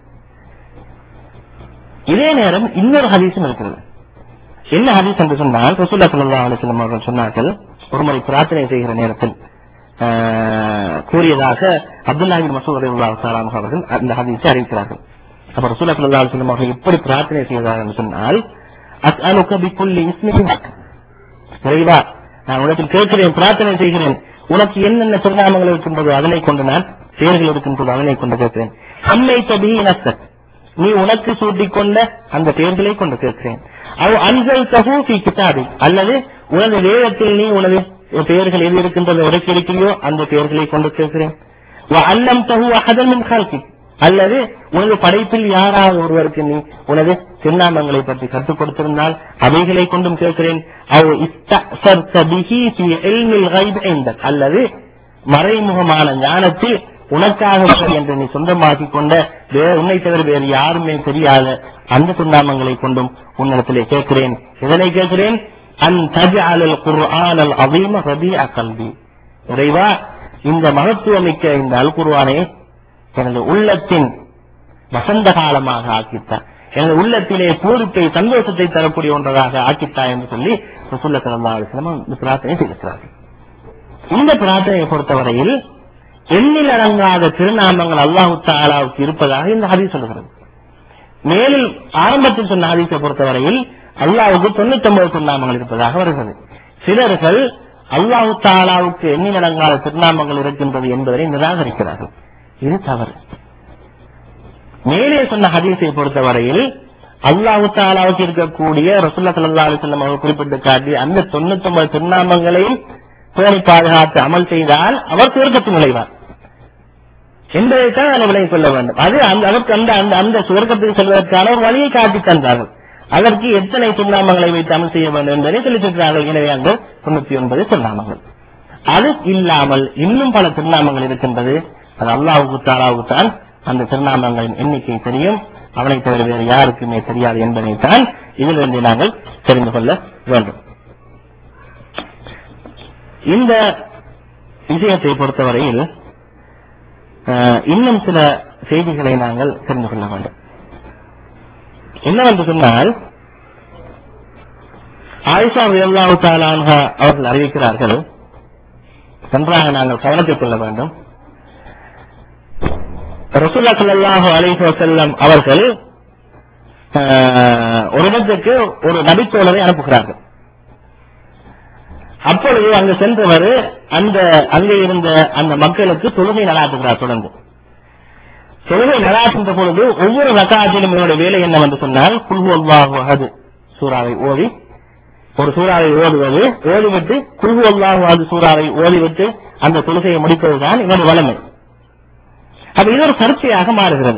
இதே நேரம் இன்னொரு ஹதீஸும் இருக்கிறது என்ன ஹதீஸ் என்று சொன்னால் ரசூல்லா ஸல்லல்லாஹு அலைஹி வஸல்லம் அவர்கள் சொன்னார்கள் ஒருமுறை பிரார்த்தனை செய்கிற நேரத்தில் ஆஹ், கூறியதாக அப்துல்லா பின் மசூத் ரலியல்லாஹு தஆலா அன்ஹு அவர்கள் அந்த ஹதீஸை அறிவிக்கிறார்கள் அப்ப ரசூல்லா ஸல்லல்லாஹு அலைஹி வஸல்லம் அவர்கள் எப்படி பிரார்த்தனை செய்தார்கள் என்று சொன்னால் அஸ்அலுக பிக்குல்லி இஸ்மின் இறைவா நான் உனக்கு கேட்கிறேன் பிரார்த்தனை செய்கிறேன் உனக்கு என்னென்ன திருநாமங்கள் இருக்கின்றதோ அதனை கொண்டு நான் பெயர்கள் இருக்கின்றதோ அதனை கொண்டு கேட்கிறேன் அம்மை தபி நசத் நீ உனக்கு சூட்டிக் கொண்ட அந்த பெயர்களை கொண்டு கேட்கிறேன் அவ் அன்சல் தகு ஃபி கிதாபி அல்லது உனது வேதத்தில் நீ உனது பெயர்கள் எது இருக்கின்றதோ உடைக்க இருக்கிறையோ அந்த பெயர்களை கொண்டு கேட்கிறேன் அல்லம் தகு அஹதன் மின் ஹல்கி அல்லது உனது படைப்பில் யாராவது ஒருவருக்கு நீ உனது திருநாமங்களை பற்றி கற்றுக் கொடுத்திருந்தால் அவைகளை கொண்டும் கேட்கிறேன் அவ் இஸ்தஅஸர்த பிஹி ஃபி இல்மில் கைப் இந்தக் அல்லது மறைமுகமான ஞானத்தில் உனக்காக சரி என்று நீ சொந்தமாக்கிக் கொண்ட வே- உன்னை தவிர வேறு யாருமே தெரியாத அந்த திருநாமங்களை கொண்டும் உன்னிடத்திலே கேட்கிறேன் இதனை கேட்கிறேன் அன் தஜ்அலல் குர்ஆனல் அதீம ரபீஅ கல்வி இறைவா இந்த மகத்துவமிக்க இந்த அல் குர்ஆனை எனது உள்ளத்தின் வசந்த காலமாக ஆக்கித்தார் எனது உள்ளத்திலே பூரிப்பை சந்தோஷத்தை தரக்கூடிய ஒன்றதாக ஆக்கித்தா என்று சொல்லி ரசூல்லா ஸல்லல்லாஹு அலைஹி வஸல்லம் இந்த பிரார்த்தனை செய்திருக்கிறார்கள் இந்த பிரார்த்தனையை பொறுத்தவரையில் எண்ணில் அடங்காத திருநாமங்கள் அல்லாஹு தாலாவுக்கு இருப்பதாக இந்த ஹதீஸ் சொல்கிறது மேலில் ஆரம்பத்தில் சொன்ன ஹதீஸை பொறுத்தவரையில் அல்லாஹுக்கு தொண்ணூத்தி ஒன்பது திருநாமங்கள் இருப்பதாக வருகிறது சிலர்கள் அல்லாஹு தாலாவுக்கு எண்ணில் அடங்காத திருநாமங்கள் இருக்கின்றது என்பதை நிராகரிக்கிறார்கள் இது தவறு மேலே சொன்ன ஹதீஸை பொறுத்தவரையில் அல்லாஹு தாலாவுக்கு இருக்கக்கூடிய ரசூல்லா ஸல்லல்லாஹு அலைஹி வஸல்லம் அவர்கள் குறிப்பிட்டு காட்டி அந்த 99 திருநாமங்களையும் பேணி பாதுகாத்து அமல் செய்தால் அவர் சுவர்க்கத்தில் நுழைவார் என்பதைத்தான் அதை விலகிக் கொள்ள வேண்டும் அது அந்த அதற்கு அந்த அந்த அந்த சுவர்க்கத்துக்கு செல்வதற்கான ஒரு வழியை காட்டி தந்தார்கள் அதற்கு எத்தனை திருநாமங்களை வைத்து அமல் செய்ய வேண்டும் என்பதை சொல்லித்திருக்கிறார்கள் எனவே அங்கு தொண்ணூத்தி ஒன்பது திருநாமங்கள் அது இல்லாமல் இன்னும் பல திருநாமங்கள் இருக்கின்றது அது அல்லாஹுக்கு தாலாவுக்கு தான் அந்த திருநாமங்களின் எண்ணிக்கை தெரியும் அவனை தவிர வேறு யாருக்குமே தெரியாது என்பதைத்தான் இதிலிருந்து நாங்கள் தெரிந்து கொள்ள வேண்டும் இந்த விஷயத்தை பொறுத்தவரையில் அஹ், இன்னும் சில செய்திகளை நாங்கள் தெரிந்து கொள்ள வேண்டும் என்னவென்று சொன்னால் ஆயிஷா ரலியல்லாஹு தஆலா அன்ஹா அவர்கள் அறிவிக்கிறார்கள் நன்றாக நாங்கள் கவனத்தில் கொள்ள வேண்டும் ரசூல்லா ஸல்லல்லாஹு அலைஹி வஸல்லம் அவர்கள் அஹ், ஒரு இடத்துக்கு ஒரு நபித்தோழரை அனுப்புகிறார்கள் அப்பொழுது அங்கு சென்றவர் அந்த அங்கே இருந்த அந்த மக்களுக்கு தொழுகை நடாத்துகிறார் தொடர்ந்து தொழுகை நடாத்துகின்ற பொழுது ஒவ்வொரு ரக்காத்திலும் என்னுடைய வேலை என்னவென்று சொன்னால் குல்ஹு அல்லாஹு அஹது சூறாவை ஓதி ஒரு சூறாவை ஓதுவது ஓதிவிட்டு குல்ஹு அல்லாஹு அஹது சூறாவை ஓதிவிட்டு அந்த தொழுகையை முடிப்பதுதான் இவருடைய வளமை அப்ப இது ஒரு சர்ச்சையாக மாறுகிறது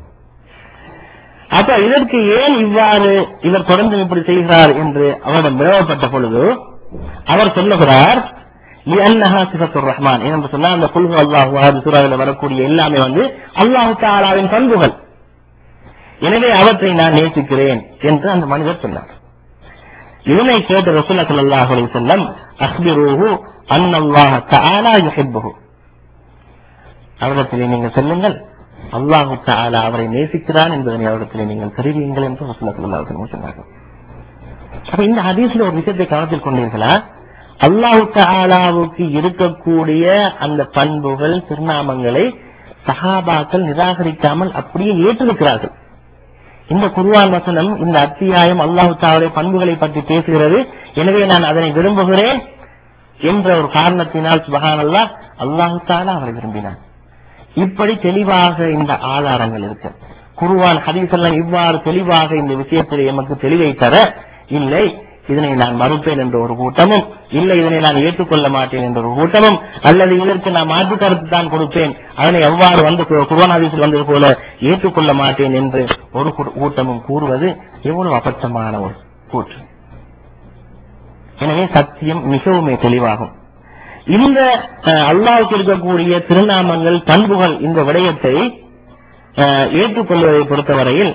அப்ப இதற்கு ஏன் இவ்வாறு இவர் தொடர்ந்து இப்படி செய்கிறார் என்று அவரிடம் வினவப்பட்ட பொழுது அவர் சொல்லுகிறார் لأنها صفة الرحمن என்று சொன்னா அந்த குல்ஹு அல்லாஹ் அஹத் சூறாவில் வரக்கூடிய எல்லாமே வந்து அல்லாஹ் தாலாவின் பண்புகள் எனவே அவற்றை நான் நேசிக்கிறேன் என்று அந்த மனிதர் சொன்னார் இதனை கேட்ட ரசூல்லா ஸல்லல்லாஹு அலைஹி வஸல்லம் அக்பிரூஹு அன்னல்லாஹ தஆலா யுஹிப்புஹு அவரிடத்திலே நீங்கள் செல்லுங்கள் அல்லாஹு தஆலா அவரை நேசிக்கிறான் என்பதனை அவரிடத்திலே நீங்கள் தெரிவியுங்கள் என்று ரசூல்லா ஸல்லல்லாஹு அலைஹி வஸல்லம் சொன்னார்கள் அப்ப இந்த ஹதீஸ்ல ஒரு விஷயத்தை கவனத்தில் கொண்டீர்களா அல்லாஹு தஆலாவுக்கு இருக்கக்கூடிய அந்த பண்புகள் திருநாமங்களை சஹாபாக்கள் நிராகரிக்காமல் அப்படியே ஏற்றிருக்கிறார்கள் இந்த குர்ஆன் வசனம் இந்த அத்தியாயம் அல்லாஹு தாவுடைய பண்புகளை பற்றி பேசுகிறது எனவே நான் அதனை விரும்புகிறேன் என்ற ஒரு காரணத்தினால் சுபஹானல்லாஹ் அல்லாஹு தாலா அவரை விரும்பினார் இப்படி தெளிவாக இந்த ஆதாரங்கள் இருக்கு குருவான் ஹதீஸ் எல்லாம் இவ்வாறு தெளிவாக இந்த விஷயத்தில் எமக்கு தெளிவை தர இல்லை இதனை நான் மறுப்பேன் என்ற ஒரு கூட்டமும் இல்லை இதனை நான் ஏற்றுக்கொள்ள மாட்டேன் என்ற ஒரு கூட்டமும் அல்லது இதற்கு நான் மாற்று கருத்து தான் கொடுப்பேன் அதனை எவ்வாறு வந்து கு- குர்ஆன் ஹதீஸில் வந்தது போல ஏற்றுக்கொள்ள மாட்டேன் என்று ஒரு கூ- கூட்டமும் கூறுவது எவ்வளவு அபத்தமான ஒரு கூற்று எனவே சத்தியம் மிகவுமே தெளிவாகும் இந்த அஹ், அல்லாஹ்வுக்கு இருக்கக்கூடிய திருநாமங்கள் பண்புகள் இந்த விடயத்தை அஹ், ஏற்றுக்கொள்வதை பொறுத்தவரையில்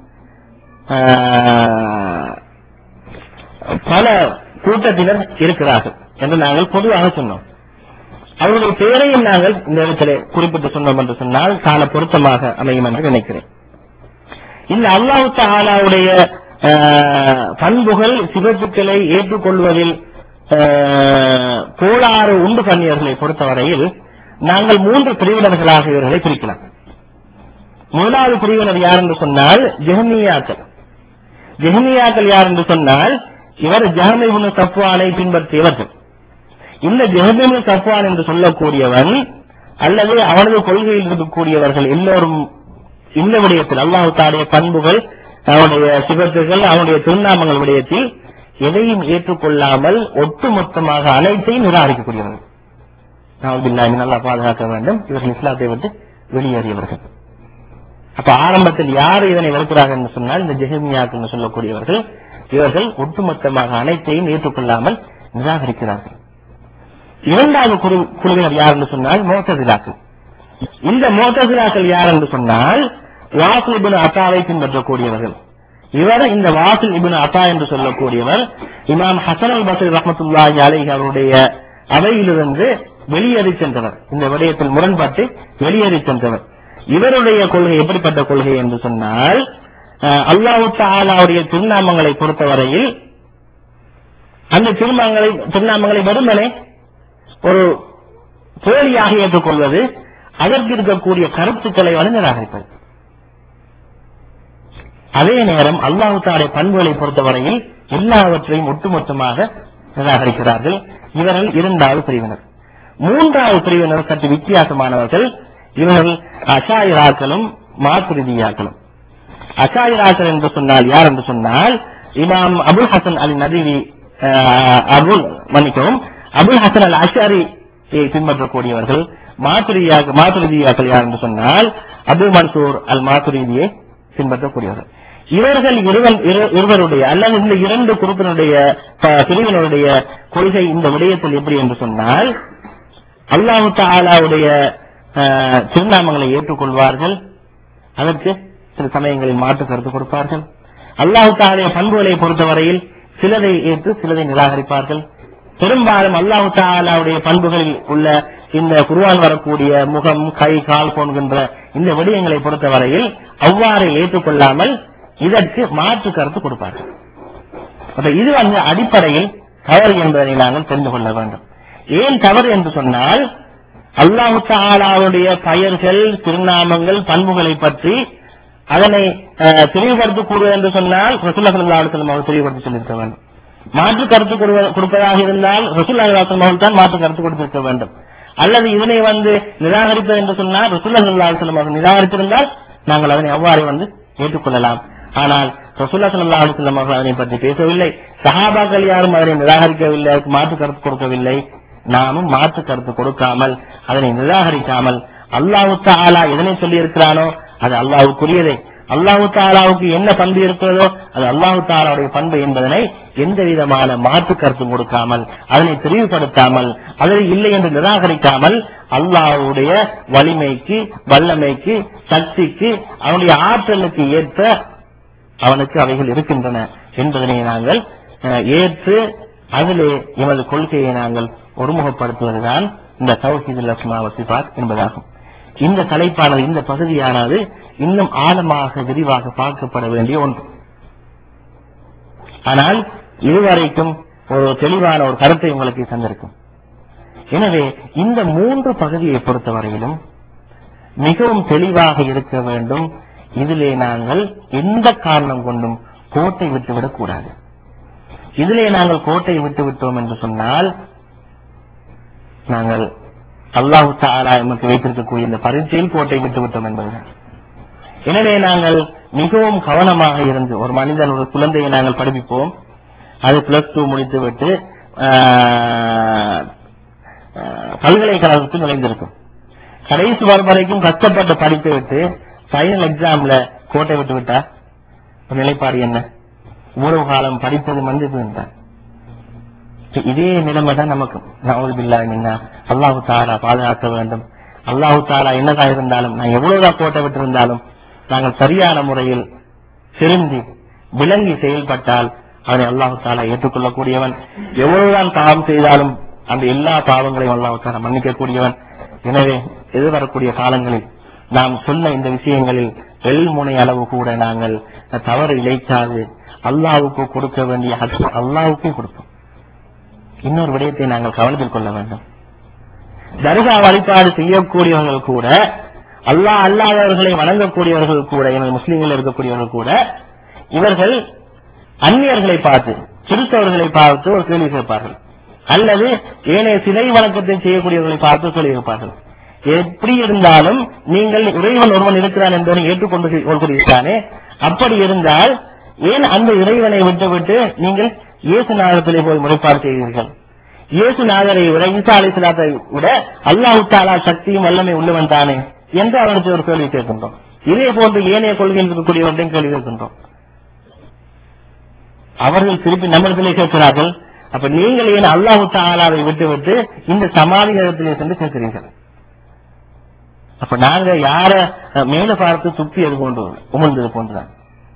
அஹ், பல கூட்டத்தினர் இருக்கிறார்கள் என்று நாங்கள் பொதுவாக சொன்னோம் அவருடைய பெயரையும் நாங்கள் இந்த இடத்திலே குறிப்பிட்டு சொன்னோம் என்று சொன்னால் கால பொருத்தமாக அமையும் என்று நினைக்கிறேன் இந்த அல்லாஹு தாலாவுடைய அஹ், பண்புகள் சிவத்துக்களை ஏற்றுக்கொள்வதில் அஹ், கோளாறு உண்டு பண்ணியவர்களை பொறுத்தவரையில் நாங்கள் மூன்று பிரிவினர்களாக இவர்களை பிரிக்கலாம் முதலாவது பிரிவினர் யார் என்று சொன்னால் ஜெஹமியாக்கள் ஜெஹமியாக்கள் யார் என்று சொன்னால் இவர் ஜஹமிபுன் சஃப்வானை பின்பற்றியவர்கள் இந்த ஜெஹமிபுன் சஃப்வான் என்று சொல்லக்கூடியவன் அல்லது அவனது கொள்கையில் இருக்கக்கூடியவர்கள் எல்லோரும் இந்த விடயத்தில் அல்லாஹு தாடைய பண்புகள் அவனுடைய சிவத்துகள் அவனுடைய திருநாமங்கள் விடயத்தில் எதையும் ஏற்றுக்கொள்ளாமல் ஒட்டுமொத்தமாக அனைத்தையும் நிராகரிக்கக்கூடியவர்கள் நாவுபில்லாஹி நல்லா பாதுகாக்க வேண்டும் இவர்கள் இஸ்லாத்தை விட்டு வெளியேறியவர்கள் அப்ப ஆரம்பத்தில் யார் இதனை வெறுக்கிறார்கள் என்று சொன்னால் இந்த ஜெஹமியாக்கள் என்று சொல்லக்கூடியவர்கள் இவர்கள் ஒட்டுமொத்தமாக அனைத்தையும் ஏற்றுக்கொள்ளாமல் நிராகரிக்கிறார்கள் இரண்டாவது குழு- குழுவினர் யார் என்று சொன்னால் மோத்தசிலாக்கள் இந்த மோத்தசிலாக்கள் யார் என்று சொன்னால் வாசில் இபின் அத்தாவை பின்பற்றக்கூடியவர்கள் இவர் இந்த வாசில் இபின் அத்தா என்று சொல்லக்கூடியவர் இமாம் ஹசன் அல் பசரி ரஹமத்துல்லாஹி அலைஹி அவருடைய அவையிலிருந்து வெளியேறி சென்றவர் இந்த விடயத்தில் முரண்பட்டு வெளியேறி சென்றவர் இவருடைய கொள்கை எப்படிப்பட்ட கொள்கை என்று சொன்னால் அஹ், அல்லாஹு தாலாவுடைய திருநாமங்களை பொறுத்தவரையில் அந்த திருநாமங்களை திருநாமங்களை வெறுமனே ஒரு போலியாக ஏற்றுக்கொள்வது அதற்கு இருக்கக்கூடிய கருத்துக்களை வந்து நிராகரிப்பது அதே நேரம் அல்லாஹு தாடைய பண்புகளை பொறுத்தவரையில் எல்லாவற்றையும் ஒட்டுமொத்தமாக நிராகரிக்கிறார்கள் இவர்கள் இரண்டாவது பிரிவினர் மூன்றாவது பிரிவினர் சற்று வித்தியாசமானவர்கள் இவர்கள் அஷாயிராக்களும் மாத்துரிதியாக்களும் அஷாயிராக்கள் என்று சொன்னால் யார் என்று சொன்னால் இமாம் அபுல் ஹசன் அல் நதிவி அஹ், அபுல் மன்னிக்கவும் அபுல் ஹசன் அல் அஷாரி பின்பற்றக்கூடியவர்கள் மாத்துரியாக மாத்துரிதியாக்கள் யார் என்று சொன்னால் அபு மன்சூர் அல் மாத்துரிதியை பின்பற்றக்கூடியவர்கள் இவர்கள் இருவன் இரு- இருவருடைய அல்லது இந்த இரண்டு குரூப்பினுடைய ப- பிரிவினருடைய கொள்கை இந்த விடயத்தில் எப்படி என்று சொன்னால் அல்லாஹு தாலாவுடைய அஹ், திருநாமங்களை ஏற்றுக்கொள்வார்கள் அதற்கு சில சமயங்களில் மாற்று கருத்து கொடுப்பார்கள் அல்லாஹு தாலுடைய பண்புகளை பொறுத்தவரையில் சிலதை ஏற்று சிலதை நிராகரிப்பார்கள் பெரும்பாலும் அல்லாஹு தாலாவுடைய பண்புகளில் உள்ள இந்த குருவான் வரக்கூடிய முகம் கை கால் போன்கின்ற இந்த விடயங்களை பொறுத்தவரையில் அவ்வாறு ஏற்றுக்கொள்ளாமல் இதற்கு மாற்று கருத்து கொடுப்பார்கள் அப்ப இது வந்து அடிப்படையில் தவறு என்பதை நாங்கள் தெரிந்து கொள்ள வேண்டும் ஏன் தவறு என்று சொன்னால் அல்லாஹு தாலாவுடைய பெயர்கள் திருநாமங்கள் பண்புகளை பற்றி அதனை அஹ், தெளிவுபடுத்தி கூறுவது என்று சொன்னால் ரசூல்லா ஸல்லல்லாஹு அலைஹி வஸல்லம் அவர்கள் தெளிவுபடுத்தி சொல்லியிருக்க வேண்டும் மாற்று கருத்து கொடுவ- கொடுப்பதாக இருந்தால் ரசூல்லா ஸல்லல்லாஹு அலைஹி வஸல்லம் அவர்கள் தான் மாற்று கருத்து கொடுத்திருக்க வேண்டும் அல்லது இதனை வந்து நிராகரிப்பது என்று சொன்னால் ரசூல்லா ஸல்லல்லாஹு அலைஹி வஸல்லம் அவர்கள் நிராகரித்திருந்தால் நாங்கள் அதனை அவ்வாறு வந்து ஏற்றுக்கொள்ளலாம் ஆனால் ரசூல்லா ஸல்லல்லாஹு அலைஹி வஸல்லம் அவர்கள் அதனை பற்றி பேசவில்லை சஹாபாக்கள் யாரும் அதனை நிராகரிக்கவில்லை அதுக்கு மாற்று கருத்து கொடுக்கவில்லை நாமும் மாற்று கருத்து கொடுக்காமல் அதனை நிராகரிக்காமல் அல்லாஹு தாலா எதனை சொல்லி இருக்கிறானோ அது அல்லாஹுக்குரியதே அல்லாஹு தாலாவுக்கு என்ன பண்பு இருக்கிறதோ அது அல்லாஹு தாலாவுடைய பண்பு என்பதனை எந்த விதமான மாற்று கருத்தும் கொடுக்காமல் அதனை தெளிவுபடுத்தாமல் அதை இல்லை என்று நிராகரிக்காமல் அல்லாஹ்வுடைய வலிமைக்கு வல்லமைக்கு சக்திக்கு அவனுடைய ஆற்றலுக்கு ஏற்ப அவனுக்கு அவைகள் இருக்கின்றன என்பதனை நாங்கள் அஹ், ஏற்று அதிலே எமது கொள்கையை நாங்கள் ஒருமுகப்படுத்துவதுதான் இந்த தௌஹீதுல் அஸ்மா வசிபாத் என்பதாகும் இந்த தலைப்பானது இந்த பகுதியானது இன்னும் ஆழமாக விரிவாக பார்க்கப்பட வேண்டிய ஒன்று ஆனால் இதுவரைக்கும் ஒரு தெளிவான ஒரு கருத்தை உங்களுக்கு தந்திருக்கும் எனவே இந்த மூன்று பகுதியை பொறுத்தவரையிலும் மிகவும் தெளிவாக இருக்க வேண்டும் இதிலே நாங்கள் எந்த காரணம் கொண்டும் கோட்டை விட்டுவிடக் கூடாது இதிலே நாங்கள் கோட்டை விட்டு விட்டோம் என்று சொன்னால் நாங்கள் அல்லாஹு தாலா நமக்கு வைத்திருக்கக்கூடிய இந்த பரீட்சையில் கோட்டை விட்டு விட்டோம் என்பதுதான் எனவே நாங்கள் மிகவும் கவனமாக இருந்து ஒரு மனிதன் ஒரு குழந்தையை நாங்கள் படிப்பிப்போம் அது பிளஸ் டூ முடித்துவிட்டு ஆஹ், ஆஹ், பல்கலைக்கழகத்தில் நுழைந்திருக்கும் கடைசி வரும் வரைக்கும் கஷ்டப்பட்டு படித்து விட்டு ஃபைனல் எக்ஸாம்ல கோட்டை விட்டு விட்டா ஒரு நிலைப்பாடு என்ன இவ்வளவு காலம் படித்தது மந்து போயிட்டார் இதே நிலைமை தான் நமக்கு நவது பில்லா என்ன அல்லாஹு தாலா பாதுகாக்க வேண்டும் அல்லாஹு தாலா என்னதான் இருந்தாலும் நான் எவ்வளவுதான் கோட்டை விட்டிருந்தாலும் நாங்கள் சரியான முறையில் திருந்தி விளங்கி செயல்பட்டால் அவனை அல்லாஹு தாலா ஏற்றுக்கொள்ளக்கூடியவன் எவ்வளவுதான் பாவம் செய்தாலும் அந்த எல்லா பாவங்களையும் அல்லாஹு தாலா மன்னிக்கக்கூடியவன் எனவே எதிர்வரக்கூடிய காலங்களில் நாம் சொன்ன இந்த விஷயங்களில் எல்முனை அளவு கூட நாங்கள் தவறு இழைக்காது அல்லாஹ்வுக்கு கொடுக்க வேண்டிய ஹக்கு அல்லாஹ்வுக்கும் கொடுப்போம் இன்னொரு விடயத்தை நாங்கள் கவனத்தில் கொள்ள வேண்டும் தர்கா வழிபாடு செய்யக்கூடியவர்கள் கூட அல்லாஹ் அல்லாதவர்களை வணங்கக்கூடியவர்கள் கூட எனது முஸ்லீம்கள் இருக்கக்கூடியவர்கள் கூட இவர்கள் அந்நியர்களை பார்த்து கிறிஸ்தவர்களை பார்த்து ஒரு கேள்வி கேட்பார்கள் அல்லது ஏனைய சிலை வணக்கத்தை செய்யக்கூடியவர்களை பார்த்து கேள்வி கேட்பார்கள் எப்படி இருந்தாலும் நீங்கள் இறைவன் ஒருவன் இருக்கிறான் என்பதை ஏற்றுக்கொண்டு கொள்கிறீர்களானே அப்படி இருந்தால் ஏன் அந்த இறைவனை விட்டுவிட்டு நீங்கள் இயேசு நாகத்திலே போய் முறைப்பாடு செய்கிறீர்கள் இயேசு நாகரை விட ஈசா அலிஸ்லாத்தை விட அல்லாஹு தாலா சக்தியும் வல்லமை உள்ளவன் தானே என்று அவனுக்கு ஒரு கேள்வி கேட்கின்றோம் இதே போன்று ஏனைய கொள்கையில் இருக்கக்கூடியவர்களையும் கேள்வி கேட்கின்றோம் அவர்கள் திருப்பி நம்மிடத்திலே கேட்கிறார்கள் அப்ப நீங்கள் ஏன் அல்லாஹு தாலாவை விட்டுவிட்டு இந்த சமாதி இடத்திலே சென்று கேட்கிறீர்கள் அப்ப நாங்க யார அஹ், மேல பார்த்து துப்பியது போன்று உமிழ்ந்தது போன்றுதான்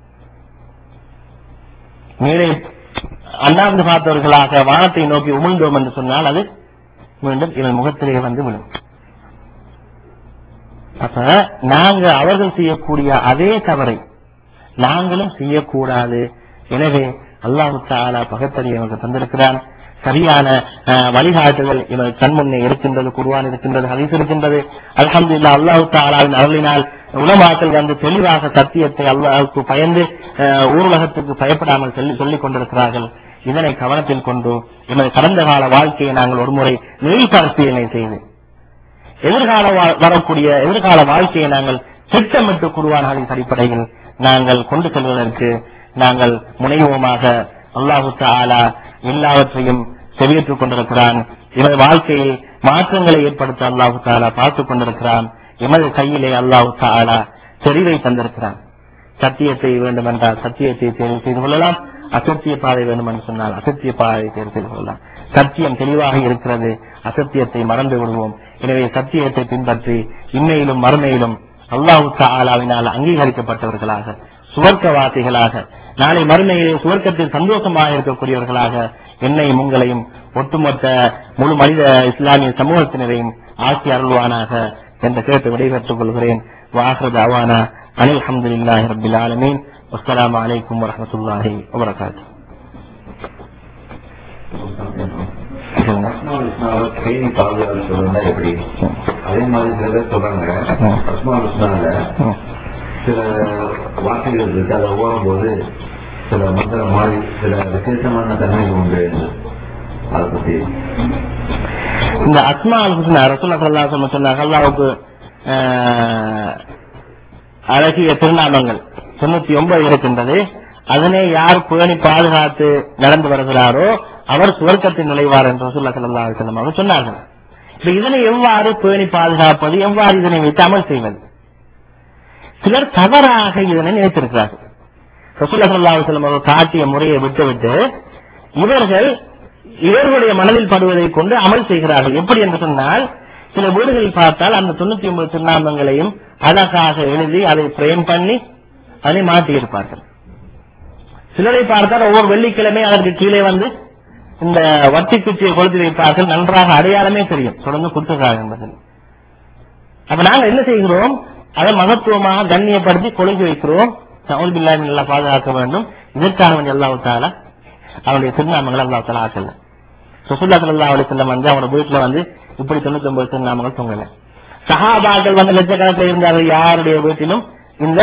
மேலே அண்ணாந்து பார்த்தவர்களாக வானத்தை நோக்கி உமிழ்ந்தோம் என்று சொன்னால் அது மீண்டும் இவன் முகத்திலே வந்து விழும் அப்ப நாங்க அவர்கள் செய்யக்கூடிய அதே தவறை நாங்களும் செய்யக்கூடாது எனவே அல்லாஹு தாலா பகத்தறி நமக்கு தந்திருக்கிறான் சரியான அஹ், வழிகாட்டுதல் இவர் கண்முன்னே இருக்கின்றது குர்ஆன் இருக்கின்றது ஹதீஸ் இருக்கின்றது அல்ஹம்துலில்லாஹ் அல்லாஹு தாலாவின் அருளினால் உலமாக்கள் வந்து தெளிவாக சத்தியத்தை அல்லாஹுக்கு பயந்து அஹ், ஊர்வலகத்துக்கு பயப்படாமல் சொல்லி சொல்லிக் கொண்டிருக்கிறார்கள் இதனை கவனத்தில் கொண்டு எமது கடந்த கால வாழ்க்கையை நாங்கள் ஒருமுறை மீள்பரிசீலனை செய்து எதிர்கால வா- வரக்கூடிய எதிர்கால வாழ்க்கையை நாங்கள் திட்டமிட்டு குருவான அடிப்படையில் நாங்கள் கொண்டு செல்வதற்கு நாங்கள் முனைவோமாக அல்லாஹு தாலா எல்லாவற்றையும் செவியேற்றுக் கொண்டிருக்கிறான் எமது வாழ்க்கையில் மாற்றங்களை ஏற்படுத்த அல்லாஹு தாலா பார்த்துக் கொண்டிருக்கிறான் எமது கையிலே அல்லாஹு தாலா தெரிவை தந்திருக்கிறான் சத்தியத்தை வேண்டும் என்றால் சத்தியத்தை தேர்வு செய்து கொள்ளலாம் அசத்திய பாதை வேண்டும் என்று சொன்னால் அசத்திய பாதை தேர்வு செய்து கொள்ளலாம் சத்தியம் தெளிவாக இருக்கிறது அசத்தியத்தை மறந்து விடுவோம் எனவே சத்தியத்தை பின்பற்றி இம்மையிலும் மறுமையிலும் அல்லாஹு தாலாவினால் அங்கீகரிக்கப்பட்டவர்களாக சுவர்க்கவாசிகளாக நாளை மறுமையிலே சுவர்க்கத்தில் சந்தோஷமாக இருக்கக்கூடியவர்களாக என்னையும் உங்களையும் ஒட்டுமொத்த முழு மனித இஸ்லாமிய சமூகத்தினரையும் ஆட்சி அருள்வானாக என்று கேட்டு விடைபெற்றுக் கொள்கிறேன் வாஹர் அவானா அனில் அஹமதுல்லாஹி ரபில் ஆலமீன் வஸ்ஸலாமு அலைக்கும் வரஹ்மத்துல்லாஹி வபரகாத்துஹு அஸ்மால் இஸ்மாவை ட்ரைனிங் பாதுகாப்பு சொல்லணும்னா எப்படி அதே மாதிரி சில பேர் சொல்றாங்க ம். அஸ்மால் இஸ்மால ம். சில வார்த்தைகள் இருக்கு அதை ஓடும் போது சில மந்திரம் மாதிரி சில விசேஷமான தன்மைகள் உண்டு அதை பத்தி இந்த அஸ்மா அல் ஹுஸ்னா ரசூல்லா ஸல்லல்லாஹு அலைஹி வஸல்லம் சொன்னாங்க அல்லாஹ்வுக்கு ஆஹ், அழகிய திருநாமங்கள் தொண்ணூத்தி ஒன்பது இருக்கின்றது அதனை யார் பேணி பாதுகாத்து நடந்து வருகிறாரோ அவர் சுவர்க்கத்தில் நுழைவார் என்று ரசூல்லா ஸல்லல்லாஹு அலைஹி வஸல்லம் அவர்கள் சொன்னார்கள் இப்ப இதனை எவ்வாறு பேணி பாதுகாப்பது எவ்வாறு இதனை வைத்து அமல் செய்வது சிலர் தவறாக இதனை நினைத்திருக்கிறார்கள் ரசூல்லா ஸல்லல்லாஹு அலைஹி வஸல்லம் அவர்கள் காட்டிய முறையை விட்டுவிட்டு இவர்கள் இவர்களுடைய மனதில் படுவதை கொண்டு அமல் செய்கிறார்கள் எப்படி என்று சொன்னால் சில வீடுகளில் பார்த்தால் அந்த தொண்ணூத்தி ஒன்பது திருநாமங்களையும் அழகாக எழுதி அதை பிரேம் பண்ணி அதை மாட்டியிருப்பார்கள் சிலரை பார்த்தால் ஒவ்வொரு வெள்ளிக்கிழமை அதற்கு கீழே வந்து இந்த வட்டி குச்சியை கொளுத்தி வைப்பார்கள் நன்றாக அடையாளமே தெரியும் தொடர்ந்து குத்துகிறார்கள் என்பதில் அப்ப நாங்க என்ன செய்கிறோம் அதை மகத்துவமாக கண்ணியப்படுத்தி கொழுகி வைக்கிறோம் சவுல் பில்லாமி நல்லா பாதுகாக்க வேண்டும் இதற்காக வேண்டிய அல்லாஹ் தாலா அவனுடைய திருநாமங்கள் அல்லாஹ் தாலா ஆக்கல சுசுல்லா சல்லா அலி செல்லம் வந்து அவனோட வீட்டுல வந்து இப்படி தொண்ணூத்தி ஒன்பது திருநாமங்கள் தொங்கல சஹாபாக்கள் வந்து லட்சக்கணக்கில் இருந்தார்கள் யாருடைய வீட்டிலும் இந்த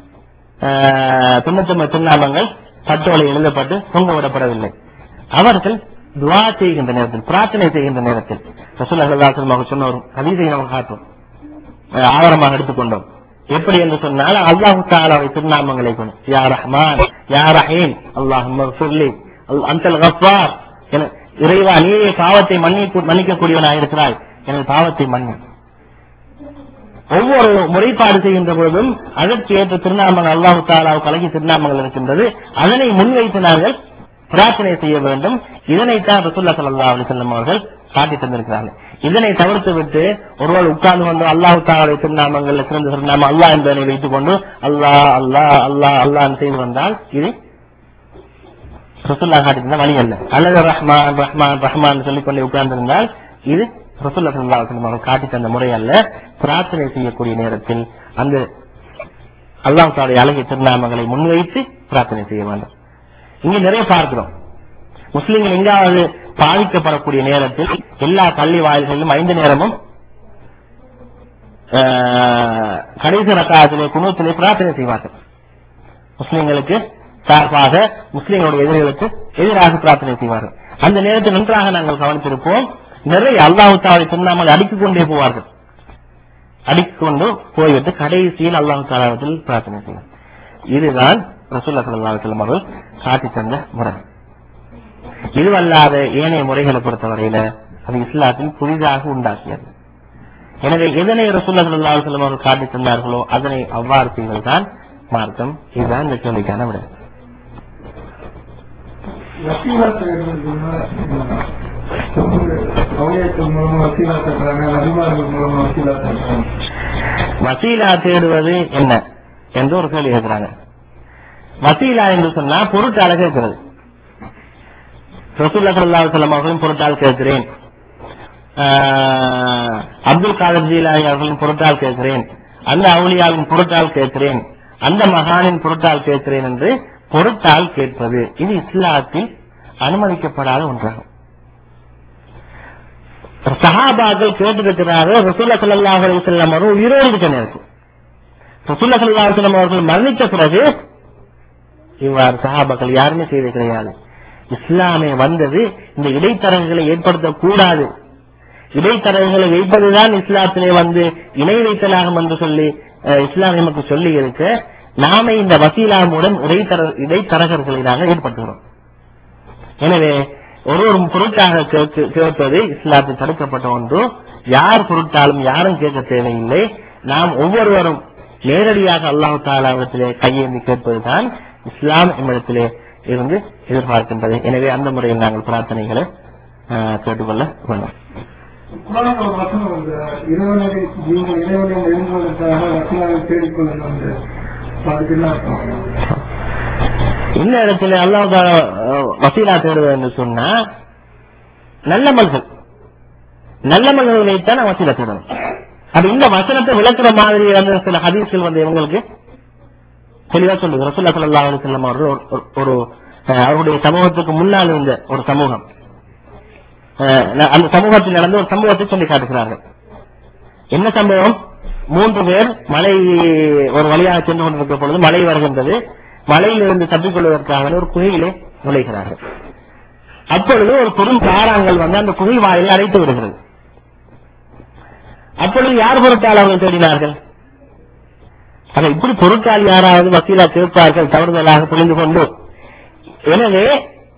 தொண்ணூத்தி ஒன்பது திருநாமங்கள் பட்டோலை எழுதப்பட்டு தொங்க விடப்படவில்லை அவர்கள் துவா செய்கின்ற நேரத்தில் பிரார்த்தனை செய்கின்ற நேரத்தில் ரசூல்லா ஸல்லல்லாஹு அலைஹி வஸல்லம் சொன்ன ஒரு ஹதீஸை நம்ம காட்டும் அஹ் ஆதாரமாக எடுத்துக்கொண்டோம் எப்படி என்று சொன்னால் அல்லாஹு தாலாவை திருநாமங்களை கொண்டு யா ரஹ்மான் யா ரஹீம் அல்லாஹ் மஃபிர்லி அந்தல் கஃபார் என இறைவா நீயே பாவத்தை மன்னிக்க மன்னிக்கக்கூடியவனாக இருக்கிறாய் எனது பாவத்தை மன்னி ஒவ்வொரு முறைப்பாடு செய்கின்ற பொழுதும் அதற்கு ஏற்ற திருநாமங்கள் அல்லாஹு தாலாவுக்கு அழகிய திருநாமங்கள் இருக்கின்றது அதனை முன்வைத்து நாங்கள் பிரார்த்தனை செய்ய வேண்டும் இதனைத்தான் ரசூல்லா ஸல்லல்லாஹு அலைஹி வஸல்லம் அவர்கள் காட்டி தந்திருக்கிறார்கள் இதனை தவிர்த்து விட்டு ஒருவர் உட்கார்ந்து கொண்டு அல்லாஹு தாலாவுடைய திருநாமங்கள் சிறந்த திருநாமம் அல்லாஹ் என்பதனை வைத்துக் கொண்டு அல்லாஹ் அல்லாஹ் அல்லாஹ் அல்லாஹ் செய்து வந்தால் இது ரசூல்லா காட்டியிருந்த வழி அல்ல அல்லது ரஹ்மான் ரஹ்மான் ரஹ்மான் சொல்லிக் கொண்டே உட்கார்ந்திருந்தால் இது ரசூல்லா ஸல்லல்லாஹு அலைஹி வஸல்லம் அவர்கள் காட்டி தந்த முறை அல்ல பிரார்த்தனை செய்யக்கூடிய நேரத்தில் அந்த அல்லாஹ் தாலுடைய அழகிய திருநாமங்களை முன்வைத்து பிரார்த்தனை செய்ய வேண்டும் இங்க நிறைய பார்க்கிறோம் முஸ்லிம்கள் எங்காவது பாதிக்கப்படக்கூடிய நேரத்தில் எல்லா பள்ளி வாயில்களிலும் ஐந்து நேரமும் ஆஹ், கடைசி ரக்காத்திலே குணத்திலே பிரார்த்தனை செய்வார்கள் முஸ்லிம்களுக்கு சார்பாக முஸ்லிம்களுடைய எதிரிகளுக்கு எதிராக பிரார்த்தனை செய்வார்கள் அந்த நேரத்தில் நன்றாக நாங்கள் கவனித்திருப்போம் நிறைய அல்லாஹு தாலை சொன்னாமல் அடுக்கிக் கொண்டே போவார்கள் அடுக்கிக் கொண்டு போய்விட்டு கடைசியில் அல்லாஹு தாலாவத்தில் பிரார்த்தனை செய்வார் இதுதான் ரசூல்லா ஸல்லல்லாஹு அலைஹி வஸல்லம் அவர்கள் காட்டி தந்த முறை இதுவல்லாத ஏனைய முறைகளை பொறுத்தவரையில அது இஸ்லாத்தில் புதிதாக உண்டாக்கியது எனவே எதனை ரசூல்லா ஸல்லல்லாஹு அலைஹி வஸல்லம் அவர்கள் காட்டி தந்தார்களோ அதனை அவ்வாறு செய்வதுதான் மார்க்கம் இதுதான் இந்த கேள்விக்கான விடை வசீலா தேடுறதுன்னா அவுளியாக்கள் மூலமா வசீலா தேடுறாங்க நபிமார்கள் மூலமா வசீலா தேடுறாங்க வசீலா தேடுவது என்ன என்று ஒரு கேள்வி கேட்கிறாங்க வசீலா என்று சொன்னா பொருட்டால கேட்கிறது ரசூல்லா ஸல்லல்லாஹு அலைஹி வஸல்லம் அவர்களின் பொருட்டால் கேட்கிறேன் ஆஹ், அப்துல் காதர் ஜீலானி அவர்களின் பொருட்டால் கேட்கிறேன் அந்த அவுலியாவின் பொருட்டால் கேட்கிறேன் அந்த மகானின் பொருட்டால் கேட்கிறேன் என்று பொருட்டால் கேட்பது இது இஸ்லாத்தில் அனுமதிக்கப்படாத ஒன்றாகும் சஹாபாக்கள் கேட்டிருக்கிறார்கள் ரசூல்லா ஸல்லல்லாஹு அலைஹி வஸல்லம் அவர்கள் உயிரோடு இருக்க நேரத்தில் ரசூல்லா ஸல்லல்லாஹு அலைஹி வஸல்லம் அவர்கள் மரணித்த பிறகு இவ்வாறு சஹாபாக்கள் யாருமே செய்து கிடையாது இஸ்லாமே வந்தது இந்த இடைத்தரகங்களை ஏற்படுத்தக்கூடாது இடைத்தரகங்களை வைப்பதுதான் இஸ்லாத்திலே வந்து இணை வைத்தலாகும் என்று சொல்லி அஹ், இஸ்லாம் நமக்கு சொல்லி இருக்க நாமே இந்த வசீலா மூலம் இடைத்தர இடைத்தரகர்களை நாங்கள் ஏற்படுத்துகிறோம் எனவே ஒரு ஒரு பொருட்டாக கேட்க- கேட்பது இஸ்லாத்தில் தடுக்கப்பட்ட ஒன்று யார் பொருட்டாலும் யாரும் கேட்க தேவையில்லை நாம் ஒவ்வொருவரும் நேரடியாக அல்லாஹு தாலாவிடத்திலே கையேந்தி கேட்பதுதான் இஸ்லாம் நம்மிடத்திலே இருந்து எதிர்பார்க்கின்றது எனவே அந்த முறையில் நாங்கள் பிரார்த்தனைகளை ஆஹ், கேட்டுக்கொள்ள வேண்டும் குரான் ஒரு வசனம் வந்து இறைவனை நீங்கள் இறைவனை நெருங்குவதற்காக வசீலாவை தேடிக்கொள்ளுங்கள் என்று அதுக்கு என்ன அர்த்தம் இந்த இடத்துல அல்லாஹ் தாலா, ஆஹ், வசீலா தேடுவது என்று சொன்னா நல்லமல்கள் நல்லமல்கள் வைத்தான் நான் வசீலா தேடணும் அப்ப இந்த வசனத்தை விளக்குற மாதிரி வந்து சில ஹதீஸ்கள் வந்து இவங்களுக்கு தெளிவா சொல்லுது ரசூல்லா ஸல்லல்லாஹு அலைஹி வஸல்லம் அவர்கள் ஒரு- ஒரு- ஒரு அஹ், அவருடைய சமூகத்துக்கு முன்னால் இருந்த ஒரு சமூகம் அஹ், ந- அந்த சமூகத்தில் நடந்த ஒரு சம்பவத்தை சொல்லி காட்டுகிறார்கள் என்ன சம்பவம் மூன்று பேர் மலை ஒரு வழியாக சென்று கொண்டிருக்கிற பொழுது மழை வருகின்றது மலையிலிருந்து தப்பிக்கொள்வதற்காக ஒரு குகையிலே நுழைகிறார்கள் அப்பொழுது ஒரு பெரும் பாறாங்கல் வந்து அந்த குகை வாயிலை அடைத்து விடுகிறது அப்பொழுது யார் பொருட்டால் அவர்கள் தேடினார்கள் ஆக இப்படி பொருட்டால் யாராவது வசீலா கேட்பார்கள் தவறுதலாக புரிந்து கொண்டு எனவே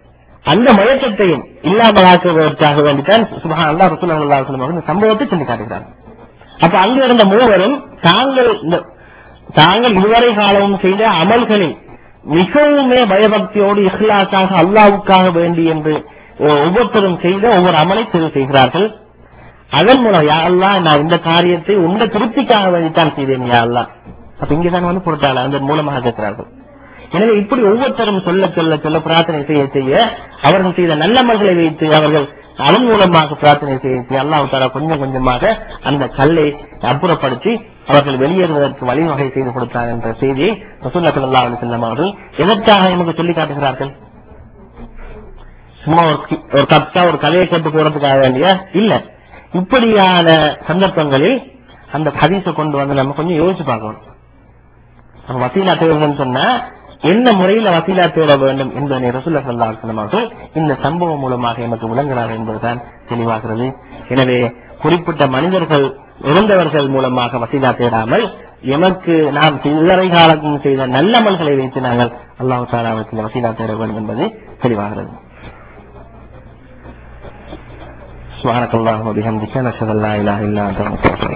அந்த மயக்கத்தையும் இல்லாமலாக்குவதற்காக வேண்டித்தான் சுபஹான் அல்லா ரசூலுல்லாஹி அலைஹி வஸல்லம் இந்த சம்பவத்தை சொல்லி காட்டுகிறார் அப்ப அங்க இருந்த மூவரும் தாங்கள் இந்த தாங்கள் இதுவரை காலமும் செய்த அமல்களில் மிகவுமே பயபக்தியோடு இஹ்லாஸாக அல்லாவுக்காக வேண்டி என்று ஒ- ஒவ்வொருத்தரும் செய்த ஒவ்வொரு அமலை தெரிவு செய்கிறார்கள் அதன் மூலம் யா அல்லாஹ் நான் இந்த காரியத்தை உண்ட திருப்திக்காக வேண்டித்தான் செய்தேன் யா அல்லாஹ் அப்ப இங்கதான் வந்து பொருட்டாளர் அதன் மூலமாக கேட்கிறார்கள் எனவே இப்படி ஒவ்வொருத்தரும் சொல்ல சொல்ல சொல்ல பிரார்த்தனை செய்ய செய்ய அவர்கள் செய்த நல்லமல்களை வைத்து அவர்கள் அதன் மூலமாக பிரார்த்தனை செய்ய செய்ய அல்லாஹ் தாலா கொஞ்சம் கொஞ்சமாக அந்த கல்லை அப்புறப்படுத்தி அவர்கள் வெளியேறுவதற்கு வழிவகை செய்து கொடுத்தார் என்ற செய்தியை ரசூல்லா ஸல்லல்லாஹு அலைஹி வஸல்லம் அவர்கள் எதற்காக நமக்கு சொல்லி காட்டுகிறார்கள் சும்மா ஒரு கி- ஒரு கப்சா ஒரு கதையை கேட்டு போறதுக்காக வேண்டிய இல்ல இப்படியான சந்தர்ப்பங்களில் அந்த ஹதீஸை கொண்டு வந்து நம்ம கொஞ்சம் யோசிச்சு பார்க்கணும் நம்ம வசீலா தேடுறதுன்னு சொன்னா என்ன முறையில வசீலா தேட வேண்டும் என்பதனை ரசூல்லா ஸல்லல்லாஹு அலைஹி வஸல்லம் அவர்கள் இந்த சம்பவம் மூலமாக எமக்கு விளங்குகிறார் என்பதுதான் தெளிவாகிறது எனவே குறிப்பிட்ட மனிதர்கள் இறந்தவர்கள் மூலமாக வசீலா தேடாமல் எமக்கு நாம் இதுவரை காலத்தில் செய்த நல்லமல்களை வைத்து நாங்கள் அல்லாஹ் தாலாவுக்கு வசீலா தேட வேண்டும் என்பது தெளிவாகிறது سبحانك اللهم وبحمدك نشهد ان لا اله الا انت نستغفرك